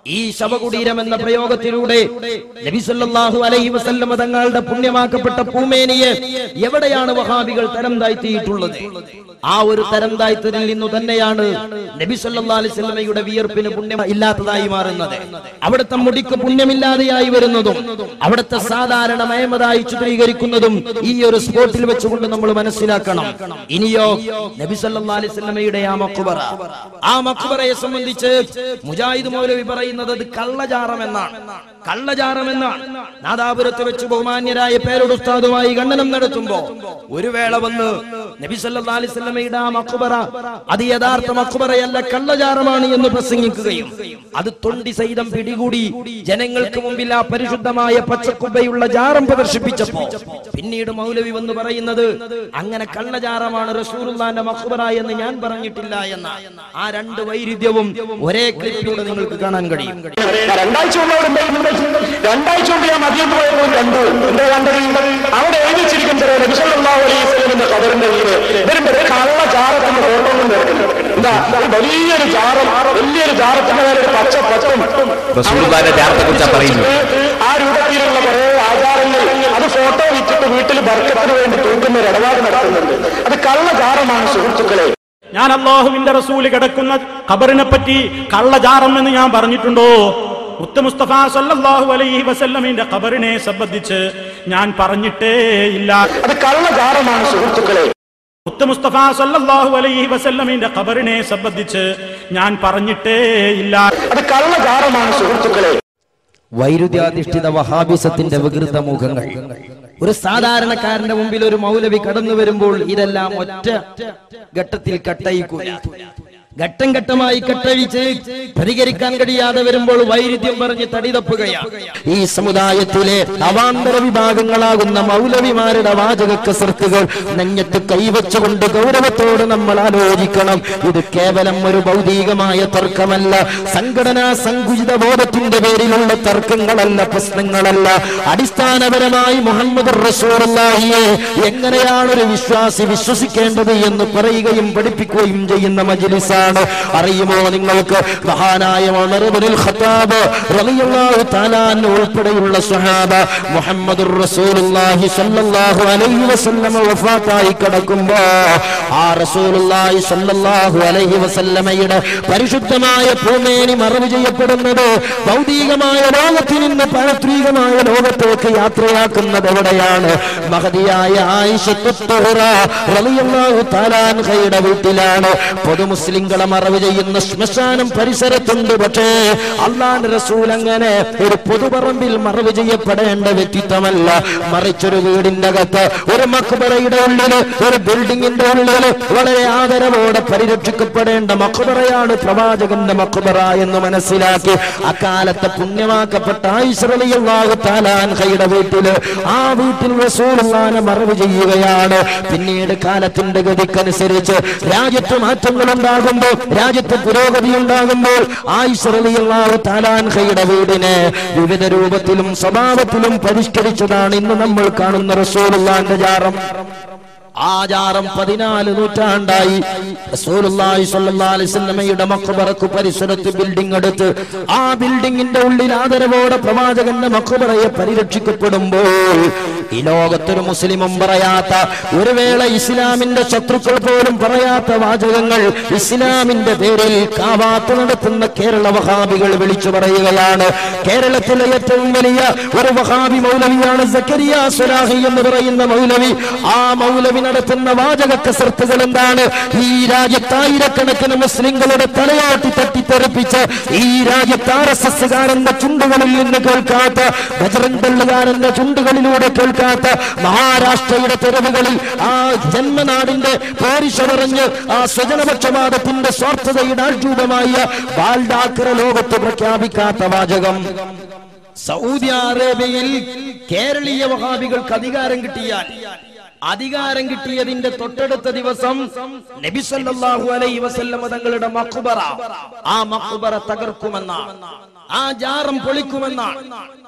Speaker 1: ഈ ശവകുടീരം എന്ന പ്രയോഗത്തിലൂടെ നബി സല്ലല്ലാഹു അലൈഹി വസല്ലമ തങ്ങളുടെ പുണ്യമാക്കപ്പെട്ട പൂമേനിയെ എവിടെയാണ് വഹാബികൾ തരം താഴ്ത്തിയിട്ടുള്ളത് ആ ഒരു തരം താഴ്ത്തലിൽ നിന്നു തന്നെയാണ് നബി സല്ലല്ലാഹു അലൈഹി വസല്ലമയുടെ വിയർപ്പിന് പുണ്യം ഇല്ലാത്തതായി മാറുന്നത് അവിടുത്തെ മുടിക്ക് പുണ്യമില്ലാതെയായി വരുന്നതും അവിടുത്തെ സാധാരണ മയമതായി ചിത്രീകരിക്കുന്നതും ഈ ഒരു സ്പോട്ടിൽ വെച്ചുകൊണ്ട് നമ്മൾ മനസ്സിലാക്കണം ഇനിയോ നബി സല്ലല്ലാഹു അലൈഹി വസല്ലമയുടെ ആ മക്ബറ ആ മക്ബറയെ സംബന്ധിച്ച് മുജാഹിദ് മൗലവി പറയുന്നത് അത് കള്ളജാറം എന്നാണ് കള്ളജാറം എന്നാണ് നാദാപുരത്ത് വെച്ച് ബഹുമാന്യരായ പേരോട് ഉസ്താദുമായി ഖണ്ഡനം നടത്തുമ്പോ ഒരു വേള വന്ന് നബി സല്ലല്ലാഹു അലൈഹി വസല്ലമയുടെ ആ മക്ബറ അത് യഥാർത്ഥ മക്ബറയല്ല കള്ളജാറമാണ് എന്ന് പ്രസംഗിക്കുകയും അത് തൊണ്ടി സഹിതം പിടികൂടി ജനങ്ങൾക്ക് മുമ്പിൽ ആ പരിശുദ്ധമായ പച്ചക്കുബയുള്ള ജാറം പ്രദർശിപ്പിച്ചപ്പോ പിന്നീട് മൗലവി വന്ന് പറയുന്നത് അങ്ങനെ കള്ളജാറമാണ് റസൂലുള്ളാന്റെ മഖ്ബറ എന്ന് ഞാൻ പറഞ്ഞിട്ടില്ല എന്ന ആ രണ്ട് വൈരുദ്ധ്യവും ഒരേ ക്ലിപ്പിലൂടെ നിങ്ങൾക്ക് കാണാൻ കഴിയും
Speaker 7: രണ്ടാഴ്ച മുമ്പ് അവിടെ ഉണ്ടായിരുന്നത് രണ്ടാഴ്ച മുമ്പ് ഞാൻ മദ്യത്ത് പോയപ്പോൾ കണ്ടു എന്താ കണ്ടത് അവിടെ എഴുതി വെച്ചിരിക്കുന്നത് നബിസല്ലാഹു അലൈഹി സ്വലമിന്റെ കബറിന്റെ വീട് ഇവരുടെ ഒരു കള്ള ജാറത്തിന്റെ ഫോട്ടോ കൊണ്ട് കിടക്കുന്നു എന്താ ഒരു വലിയൊരു ജാറം വലിയൊരു ജാറത്തിന്റെ മേലെ ഒരു പച്ച പത്തും
Speaker 4: റസൂലുള്ളാഹിന്റെ ജാറത്തെക്കുറിച്ചാ പറയുന്നത്.
Speaker 7: ആ രൂപത്തിലുള്ള കുറെ ആചാരങ്ങൾ അത് ഫോട്ടോ വിറ്റിട്ട് വീട്ടിൽ ബർക്കത്തിന് വേണ്ടി തൂക്കുന്ന ഒരു ഇടപാട് നടത്തുന്നുണ്ട് അത് കള്ള ജാറമാണ് സുഹൃത്തുക്കളെ ഞാൻ അള്ളാഹുവിന്റെ റസൂല് കിടക്കുന്ന ഖബറിനെ പറ്റി കള്ളജാറം എന്ന് ഞാൻ പറഞ്ഞിട്ടുണ്ടോ മുത്ത മുസ്തഫ സല്ലല്ലാഹു അലൈഹി വസല്ലമിന്റെ ഖബറിനെ സംബന്ധിച്ച് ഞാൻ പറഞ്ഞിട്ടേ ഇല്ല അത് കള്ളജാറമാണ് സുഹൃത്തുക്കളെ മുത്ത മുസ്തഫ സല്ലല്ലാഹു അലൈഹി വസല്ലമിന്റെ ഖബറിനെ സംബന്ധിച്ച് ഞാൻ പറഞ്ഞിട്ടേ ഇല്ല അത് കള്ളജാറമാണ് സുഹൃത്തുക്കളെ
Speaker 1: വൈരുദ്ധ്യാധിഷ്ഠിത വഹാബിസത്തിന്റെ വികൃത മുഖങ്ങൾ ഒരു സാധാരണക്കാരന്റെ മുമ്പിൽ ഒരു മൗലവി കടന്നു വരുമ്പോൾ ഇതെല്ലാം ഒറ്റ ഘട്ടത്തിൽ കട്ടയിക്കൂല ഘട്ടം ഘട്ടമായി കട്ടഴിച്ച് പ്രതികരിക്കാൻ കഴിയാതെ വരുമ്പോൾ വൈരുദ്ധ്യം പറഞ്ഞ് തടിതപ്പുകയാണ് ഈ സമുദായത്തിലെ അവാന്തര വിഭാഗങ്ങളാകുന്ന മൗലവിമാരുടെ വാചക കസർത്തുകൾ നെഞ്ഞത്ത് കൈവച്ചുകൊണ്ട് ഗൗരവത്തോട് നമ്മൾ ആലോചിക്കണം ഇത് കേവലം ഒരു ഭൗതികമായ തർക്കമല്ല സംഘടനാ സങ്കുചിത ബോധത്തിന്റെ പേരിലുള്ള തർക്കങ്ങളല്ല പ്രശ്നങ്ങളല്ല അടിസ്ഥാനപരമായി മുഹമ്മദ് റസൂറുല്ലാഹിയെ എങ്ങനെയാണ് ഒരു വിശ്വാസി വിശ്വസിക്കേണ്ടത് എന്ന് പറയുകയും പഠിപ്പിക്കുകയും ചെയ്യുന്ന മജ്ലിസാണ് അറിയുമോ നിങ്ങൾക്ക് മഹാനായ ഉമർ ഇബ്നുൽ ഖത്താബ് റളിയല്ലാഹു തആല അൻഹു ഉൾപ്പെടെയുള്ള സ്വഹാബ മുഹമ്മദുർ റസൂലുള്ളാഹി സ്വല്ലല്ലാഹു അലൈഹി വസല്ലമ വഫാത്തായി കിടക്കുമ്പോ ആ റസൂലുള്ളാഹി സ്വല്ലല്ലാഹു അലൈഹി വസല്ലമയുടെ പരിശുദ്ധമായ പൂമേനി മറവ് ചെയ്യപ്പെടുന്നത് ഭൗതികമായ ലോകത്തിൽ നിന്ന് പാരത്രികമായ ലോകത്തേക്ക് യാത്രയാക്കുന്നത് എവിടെയാണ് മഹതിയായ ആയിഷത്തുഹയുടെ വീട്ടിലാണ് പൊതു മുസ്ലിങ്ങളെ മറവ് ചെയ്യുന്ന ശ്മശാനം പരിസരത്തുണ്ട് പക്ഷേ അള്ളാന്റെ റസൂൽ അങ്ങനെ ഒരു പൊതുപറമ്പിൽ മറവ് ചെയ്യപ്പെടേണ്ട വ്യക്തിത്വമല്ല മറിച്ചൊരു വീടിന്റെ അകത്ത് ഒരു മക്ബറയുടെ ഉള്ളില് ഒരു ബിൽഡിങ്ങിന്റെ ഉള്ളില് വളരെ ആദരവോടെ പരിരക്ഷിക്കപ്പെടേണ്ട മക്ബറയാണ് പ്രവാചകന്റെ മക്ബറ എന്ന് മനസ്സിലാക്കി അക്കാലത്തെ പുണ്യമാക്കപ്പെട്ട ആയിശ്രലിയാഹു താലാൻഹയുടെ വീട്ടില് ആ വീട്ടിൽ റസൂലുള്ളാനെ മറവ് ചെയ്യുകയാണ് പിന്നീട് കാലത്തിന്റെ ഗതിക്കനുസരിച്ച് രാജ്യത്ത് മാറ്റങ്ങൾ ഉണ്ടാകുമ്പോൾ രാജ്യത്ത് പുരോഗതി ഉണ്ടാകുമ്പോൾ ആയിശ്രലിയാഹു താലാൻഹയുടെ വീടിനെ വിവിധ രൂപത്തിലും സ്വഭാവത്തിലും പരിഷ്കരിച്ചതാണ് ഇന്ന് നമ്മൾ കാണുന്ന റസൂലുള്ളാന്റെ ജാറം ആചാരം പതിനാല് നൂറ്റാണ്ടായി റസൂലുള്ളാഹി സ്വല്ലല്ലാഹു അലൈഹി വസല്ലമയുടെ മഖബറക്ക് പരിസരത്ത് ബിൽഡിംഗ് എടുത്ത് ആ ബിൽഡിംഗിന്റെ ഉള്ളിൽ ആദരവോടെ പ്രവാചകന്റെ മഖബറയെ പരിരക്ഷിക്കപ്പെടുമ്പോൾ ഈ ലോകത്തൊരു മുസ്ലിമും പറയാത്ത ഒരു വേള ഇസ്ലാമിന്റെ ശത്രുക്കൾ പോലും പറയാത്ത വാചകങ്ങൾ ഇസ്ലാമിന്റെ പേരിൽ കാവാത്ത് നടത്തുന്ന കേരള വഹാബികൾ വിളിച്ചു പറയുകയാണ് കേരളത്തിലെ ഏറ്റവും വലിയ ഒരു വഹാബി മൗലവിയാണ് സക്കരിയ സുലാഹി എന്ന് പറയുന്ന മൗലവി ആ മൗലവി നടത്തുന്ന വാചക കസർത്തുകൾ എന്താണ് ഈ രാജ്യത്തായിരക്കണക്കിന് മുസ്ലിങ്ങളുടെ തലയോട്ടി തട്ടിത്തെറിപ്പിച്ച് ഈ രാജ്യത്ത് ആർ എസ് എസ്സുകാരന്റെ ചുണ്ടുകളിൽ നിന്ന് കേൾക്കാത്ത ബജറംഗള്ളുകാരന്റെ ചുണ്ടുകളിലൂടെ കേൾക്കാത്ത മഹാരാഷ്ട്രയുടെ തെരുവുകളിൽ ആ ജന്മനാടിന്റെ പോരിശ പറഞ്ഞ് ആ സ്വജനപക്ഷപാതത്തിന്റെ സ്വാർത്ഥതയുടെ ആൾരൂപമായ ബാൽഡാക്കറ ലോകത്ത് പ്രഖ്യാപിക്കാത്ത വാചകം സൗദി അറേബ്യയിൽ കേരളീയ വഹാബികൾക്ക് അധികാരം കിട്ടിയാൽ അധികാരം കിട്ടിയതിന്റെ തൊട്ടടുത്ത ദിവസം നബി സല്ലല്ലാഹു അലൈഹി വസല്ലമ തങ്ങളുടെ മഖ്ബറ ആ മഖ്ബറ തകർക്കുമെന്നാണ് ആ ജാറം പൊളിക്കുമെന്നാണ്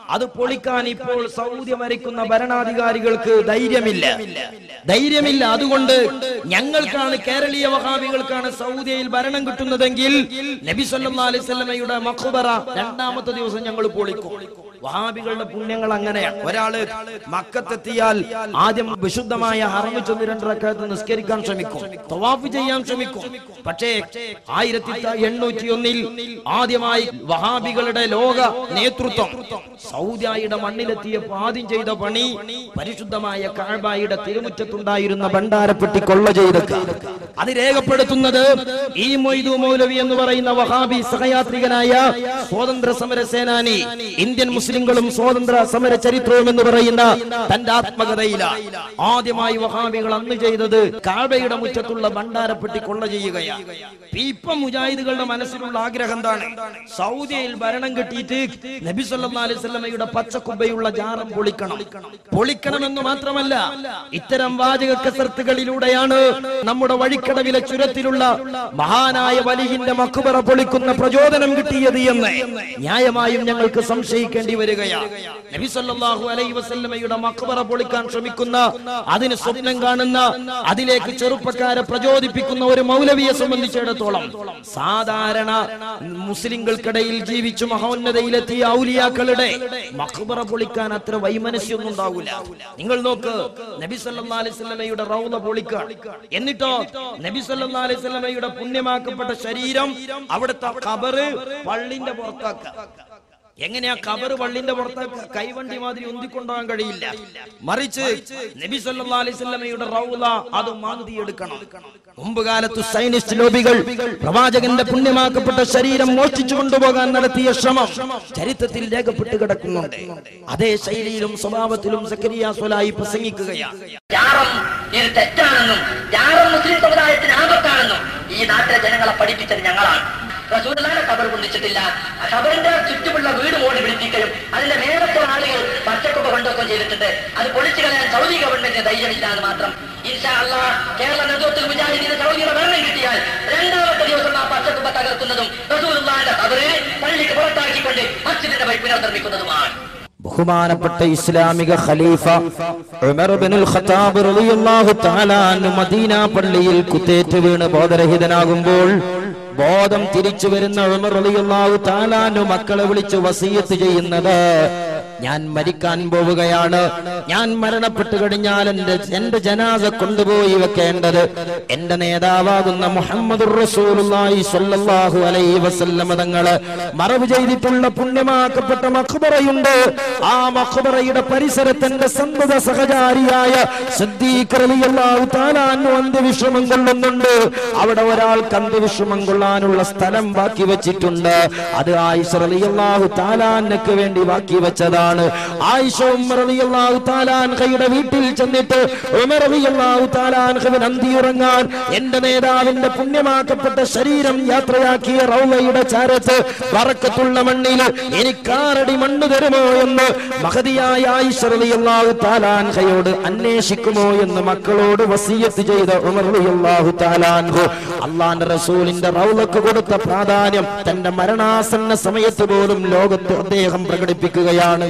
Speaker 1: അത് പൊളിക്കാൻ ഇപ്പോൾ സൗദി ഭരിക്കുന്ന ഭരണാധികാരികൾക്ക് ധൈര്യമില്ല ധൈര്യമില്ല അതുകൊണ്ട് ഞങ്ങൾക്കാണ് കേരളീയ വഹാബികൾക്കാണ് സൗദിയിൽ ഭരണം കിട്ടുന്നതെങ്കിൽ നബി സല്ലല്ലാഹു അലൈഹി വസല്ലമയുടെ മഖ്ബറ രണ്ടാമത്തെ ദിവസം ഞങ്ങൾ പൊളിക്കും വഹാബികളുടെ പുണ്യങ്ങൾ അങ്ങനെയാണ് ഒരാള് മക്കത്തെത്തിയാൽ ആദ്യം വിശുദ്ധമായ ഹറമി ചൊന്ന് രണ്ടരക്കാലത്ത് നിസ്കരിക്കാൻ ശ്രമിക്കും തവാഫ് ചെയ്യാൻ ശ്രമിക്കും പക്ഷേ ആയിരത്തി എണ്ണൂറ്റി ഒന്നിൽ ആദ്യമായി വഹാബികളുടെ ലോക നേതൃത്വം സൗദിയായുടെ മണ്ണിലെത്തിയപ്പോ ആദ്യം ചെയ്ത പണി പരിശുദ്ധമായ കാഴ്ബായുടെ തിരുമുറ്റത്തുണ്ടായിരുന്ന ഭണ്ഡാരപ്പെട്ടി കൊള്ള ചെയ്തേക്ക അത് രേഖപ്പെടുത്തുന്നത് ഈ മൊയ്തു മൗലവി എന്ന് പറയുന്ന വഹാബി സഹയാത്രികനായ സ്വാതന്ത്ര്യ സമര സേനാനി ഇന്ത്യൻ മുസ്ലിങ്ങളും സ്വാതന്ത്ര്യ സമര ചരിത്രവും എന്ന് പറയുന്ന തന്റെ ആത്മകഥയിലാണ് ആദ്യമായി വഹാബികൾ അന്ന് ചെയ്തത് കാഴ്ബയുടെ മുറ്റത്തുള്ള ഭണ്ഡാരപ്പെട്ടി കൊള്ള ചെയ്യുകയാണ് ഇപ്പം മുജാഹിദുകളുടെ മനസ്സിലുള്ള ആഗ്രഹം എന്താണ് സൗദിയിൽ ഭരണം കിട്ടിയിട്ട് നബി സല്ലല്ലാഹു അലൈഹി വസല്ലമയുടെ പച്ചക്കുബയുള്ള ജാറം പൊളിക്കണം പൊളിക്കണമെന്ന് മാത്രമല്ല ഇത്തരം വാചക കസർത്തുകളിലൂടെയാണ് നമ്മുടെ വഴിക്കടവിലെ ചുരത്തിലുള്ള മഹാനായ വലിഹിന്റെ മക്കുബറ പൊളിക്കുന്ന പ്രചോദനം കിട്ടിയത് എന്ന് ന്യായമായും ഞങ്ങൾക്ക് സംശയിക്കേണ്ടി വരികയാണ് നബി സല്ലല്ലാഹു അലൈഹി വസല്ലമയുടെ മക്കുബറ പൊളിക്കാൻ ശ്രമിക്കുന്ന അതിന് സ്വപ്നം കാണുന്ന അതിലേക്ക് ചെറുപ്പക്കാരെ പ്രചോദിപ്പിക്കുന്ന ഒരു മൗലവിയെ സംബന്ധിച്ചിടത്തോളം സാധാരണ മുസ്ലിങ്ങൾക്കിടയിൽ ജീവിച്ചു മഹോന്നതയിലെത്തിയ ഔലിയാക്കളുടെ മഖബറ പൊളിക്കാൻ അത്ര വൈമനസ്യൊന്നും ഉണ്ടാവില്ല നിങ്ങൾ നോക്ക് നബി സല്ലല്ലാഹു അലൈഹി വസല്ലമയുടെ റൗള പൊളിക്കാൻ എന്നിട്ടോ നബി സല്ലല്ലാഹു അലൈഹി വസല്ലമയുടെ പുണ്യമാക്കപ്പെട്ട ശരീരം അവിടുത്തെ ഖബറ് പള്ളിന്റെ പുറത്താക്കുക എങ്ങനെയാ കബറ് പള്ളിന്റെ പുറത്ത് കൈവണ്ടി മാതിരി ഒന്തിക്കൊണ്ടുപോകാൻ കഴിയില്ല മറിച്ച് നബി സല്ലല്ലാഹു അലൈഹി വസല്ലമയുടെ റൗള അത് മാന്തിയെടുക്കണം മുമ്പ് കാലത്ത് സൈനിസ്റ്റ് ലോബികൾ പ്രവാചകന്റെ പുണ്യമാക്കപ്പെട്ട ശരീരം മോഷ്ടിച്ചു കൊണ്ടുപോകാൻ നടത്തിയ ശ്രമം ചരിത്രത്തിൽ രേഖപ്പെട്ട് കിടക്കുന്നുണ്ട് അതേ ശൈലിയിലും സ്വഭാവത്തിലും സക്കരിയ സ്വലായി പ്രസംഗിക്കുകയാണ്
Speaker 8: ജാറം ഇത് തെറ്റാണെന്നും ജാറം മുസ്ലിം സമുദായത്തിന് ആപത്താണെന്നും ഈ നാട്ടിലെ ജനങ്ങളെ പഠിപ്പിച്ചത് ഞങ്ങളാണ് റസൂലുള്ളാഹിനെ ഖബർ പൊന്തിച്ചിട്ടില്ല ആ ഖബറിന്റെ ചുറ്റുമുള്ള വീട് മോടി പിടിപ്പിക്കുകയും അതിന്റെ മേലത്തെ ആളുകൾ പച്ചക്കൊക്കെ കൊണ്ടുവെക്കുകയും ചെയ്തിട്ടുണ്ട് അത് പൊളിച്ചു കളയാൻ സൗദി ഗവൺമെന്റിന് ധൈര്യമില്ല എന്ന് മാത്രം ഇൻഷാ അല്ലാ കേരള നേതൃത്വത്തിൽ മുജാഹിദീന് സൗദിയുടെ ഭരണം കിട്ടിയാൽ രണ്ടാമത്തെ ദിവസം ആ പച്ചക്കുപ്പ തകർക്കുന്നതും റസൂലുള്ളാഹിന്റെ ഖബറിനെ പള്ളിക്ക് പുറത്താക്കിക്കൊണ്ട് മസ്ജിദിന്റെ വൈ പുനർനിർമ്മിക്കുന്നതുമാണ്
Speaker 1: ബഹുമാനപ്പെട്ട ഇസ്ലാമിക ഖലീഫ ഉമർ ബിനുൽ ഖത്താബ് റളിയല്ലാഹു തആല അൻഹു മദീന പള്ളിയിൽ കുത്തേറ്റ് വീണ് ബോധരഹിതനാകുമ്പോൾ ബോധം തിരിച്ചു വരുന്ന ഉമർ റളിയല്ലാഹു തആല അൻഹു മക്കളെ വിളിച്ച് വസീയത്ത് ചെയ്യുന്നത് ഞാൻ മരിക്കാൻ പോവുകയാണ് ഞാൻ മരണപ്പെട്ടു കഴിഞ്ഞാൽ എന്റെ എന്റെ ജനാസ കൊണ്ടുപോയി വെക്കേണ്ടത് എന്റെ നേതാവാകുന്ന മുഹമ്മദ് റസൂലുള്ളാഹി സ്വല്ലല്ലാഹു അലൈഹി വസല്ലമ തങ്ങള് മറവ് ചെയ്തിട്ടുള്ള പുണ്യമാക്കപ്പെട്ട മഖ്ബറയുണ്ട് ആ മഖ്ബറയുടെ പരിസരത്ത് എന്റെ സന്തത സഹചാരിയായ സിദ്ദീഖ് റളിയല്ലാഹു തആല അൻഹു അന്ത്യവിശ്രമം കൊള്ളുന്നുണ്ട് അവിടെ ഒരാൾക്ക് അന്ത്യവിശ്രമം കൊള്ളാനുള്ള സ്ഥലം ബാക്കി വെച്ചിട്ടുണ്ട് അത് ആയിഷ റളിയല്ലാഹു തആല അൻഹയ്ക്ക് വേണ്ടി ബാക്കി വെച്ചതാണ് ആയിഷ ഉമ്മർ റളിയല്ലാഹു തആല അൻഹയുടെ വീട്ടിൽ ചെന്നിട്ട് ഉമർ റളിയല്ലാഹു തആല അൻഹുവിന് അന്തിയുറങ്ങാൻ എന്റെ നേതാവിന്റെ പുണ്യമാക്കപ്പെട്ട ശരീരം യാത്രയാക്കിയ റൗലയുടെ ചാരത്ത് വറക്കത്തുള്ള മണ്ണിൽ എനിക്കാറടി മണ്ണ് തരുമോ എന്ന് മഹതിയായ ആയിഷ റളിയല്ലാഹു തആല അൻഹയോട് അന്വേഷിക്കുമോ എന്ന് മക്കളോട് വസിയത്ത് ചെയ്ത ഉമർ റളിയല്ലാഹു തആല അൻഹു അള്ളാന്റെ റസൂലിന്റെ റൗലക്ക് കൊടുത്ത പ്രാധാന്യം തന്റെ മരണാസന്ന സമയത്ത് പോലും ലോകത്ത് അദ്ദേഹം പ്രകടിപ്പിക്കുകയാണ്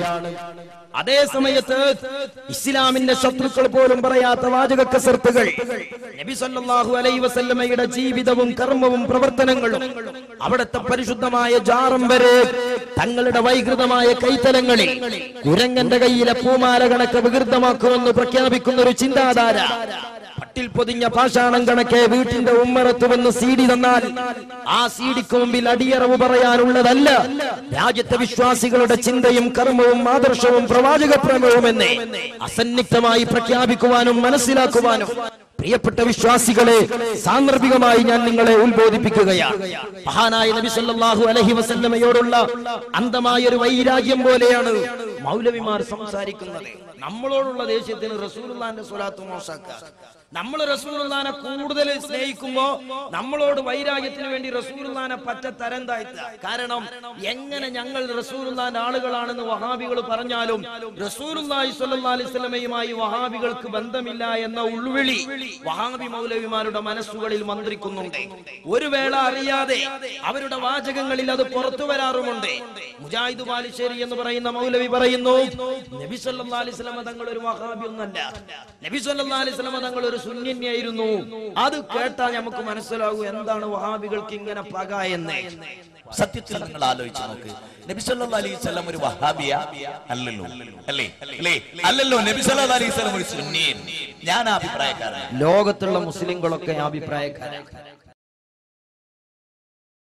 Speaker 1: അതേ സമയത്ത് ഇസ്ലാമിന്റെ ശത്രുക്കൾ പോലും പറയാത്ത വാചക കസർത്തുകൾ നബി സല്ലല്ലാഹു അലൈഹി വസല്ലമയുടെ ജീവിതവും കർമ്മവും പ്രവർത്തനങ്ങളും അവിടുത്തെ പരിശുദ്ധമായ ജാറം വരെ തങ്ങളുടെ വൈകൃതമായ കൈത്തലങ്ങളിൽ കുരങ്ങന്റെ കയ്യിലെ പൂമാല കണക്ക് വികൃതമാക്കുമെന്ന് പ്രഖ്യാപിക്കുന്ന ഒരു ചിന്താധാര പട്ടിൽ പൊതിഞ്ഞ പാഷാണം കണക്കെ വീട്ടിന്റെ ഉമ്മറത്ത് വന്ന് സീഡി തന്നാൽ ആ സീഡിക്ക് മുമ്പിൽ അടിയറവ് പറയാനുള്ളതല്ല രാജ്യത്തെ വിശ്വാസികളുടെ ചിന്തയും കർമ്മവും ആദർശവും പ്രവാചക പ്രേമവും എന്നെ അസന്നിഗ്ധമായി പ്രഖ്യാപിക്കുവാനും മനസ്സിലാക്കുവാനും പ്രിയപ്പെട്ട വിശ്വാസികളെ സാന്ദർഭികമായി ഞാൻ നിങ്ങളെ ഉത്ബോധിപ്പിക്കുകയാണ് മഹാനായ നബി സല്ലല്ലാഹു അലൈഹി വസല്ലമയോടുള്ള അന്ധമായ ഒരു വൈരാഗ്യം പോലെയാണ് മൗലവിമാർ സംസാരിക്കുന്നത് നമ്മളോടുള്ള ദേഷ്യത്തിന് റസൂലുള്ളാന്റെ സ്വലാത്ത് മോശാക്കുക നമ്മൾ റസൂലുള്ളാനെ കൂടുതൽ സ്നേഹിക്കുമ്പോ നമ്മളോട് വൈരാഗ്യത്തിന് വേണ്ടി റസൂലുള്ളാനെ പറ്റ തരം താഴ്ത്തുക കാരണം എങ്ങനെ ഞങ്ങൾ റസൂലുള്ളാന്റെ ആളുകളാണെന്ന് വഹാബികൾ പറഞ്ഞാലും റസൂലുള്ളാഹി സ്വല്ലല്ലാഹി അലൈഹി വസല്ലമയുമായി വഹാബികൾക്ക് ബന്ധമില്ല എന്ന ഉൾവിളി വഹാബി മൗലവിമാരുടെ മനസ്സുകളിൽ മന്ത്രിക്കുന്നുണ്ട് ഒരു വേള അറിയാതെ അവരുടെ വാചകങ്ങളിൽ അത് പുറത്തു വരാറുമുണ്ട് മുജാഹിദ് ബാലിശ്ശേരി എന്ന് പറയുന്ന മൗലവി പറയുന്നു നബി സല്ലല്ലാഹു അലൈഹി വസല്ലമ തങ്ങൾ ഒരു വഹാബി ഒന്നല്ല നബി സല്ലല്ലാഹു അലൈഹി വസല്ലമ തങ്ങൾ ഒരു സുന്യന്യായിരുന്നു അത് കേട്ടാൽ നമുക്ക് മനസ്സിലാകൂ എന്താണ് വഹാബികൾക്ക് ഇങ്ങനെ പക എന്ന്
Speaker 3: സത്യത്തിൽ നിങ്ങൾ ആലോചിച്ച് നോക്ക് നബി സല്ലല്ലാഹു അലൈഹി വസല്ലം ഒരു വഹാബിയ അല്ലല്ലോ അല്ലേ അല്ലേ അല്ലല്ലോ നബി സല്ലല്ലാഹു അലൈഹി വസല്ലം ഒരു സുന്നിയൻ ഞാൻ ആ അഭിപ്രായക്കാരനാണ്
Speaker 1: ലോകത്തുള്ള മുസ്ലിങ്ങളൊക്കെ അഭിപ്രായക്കാരാണ്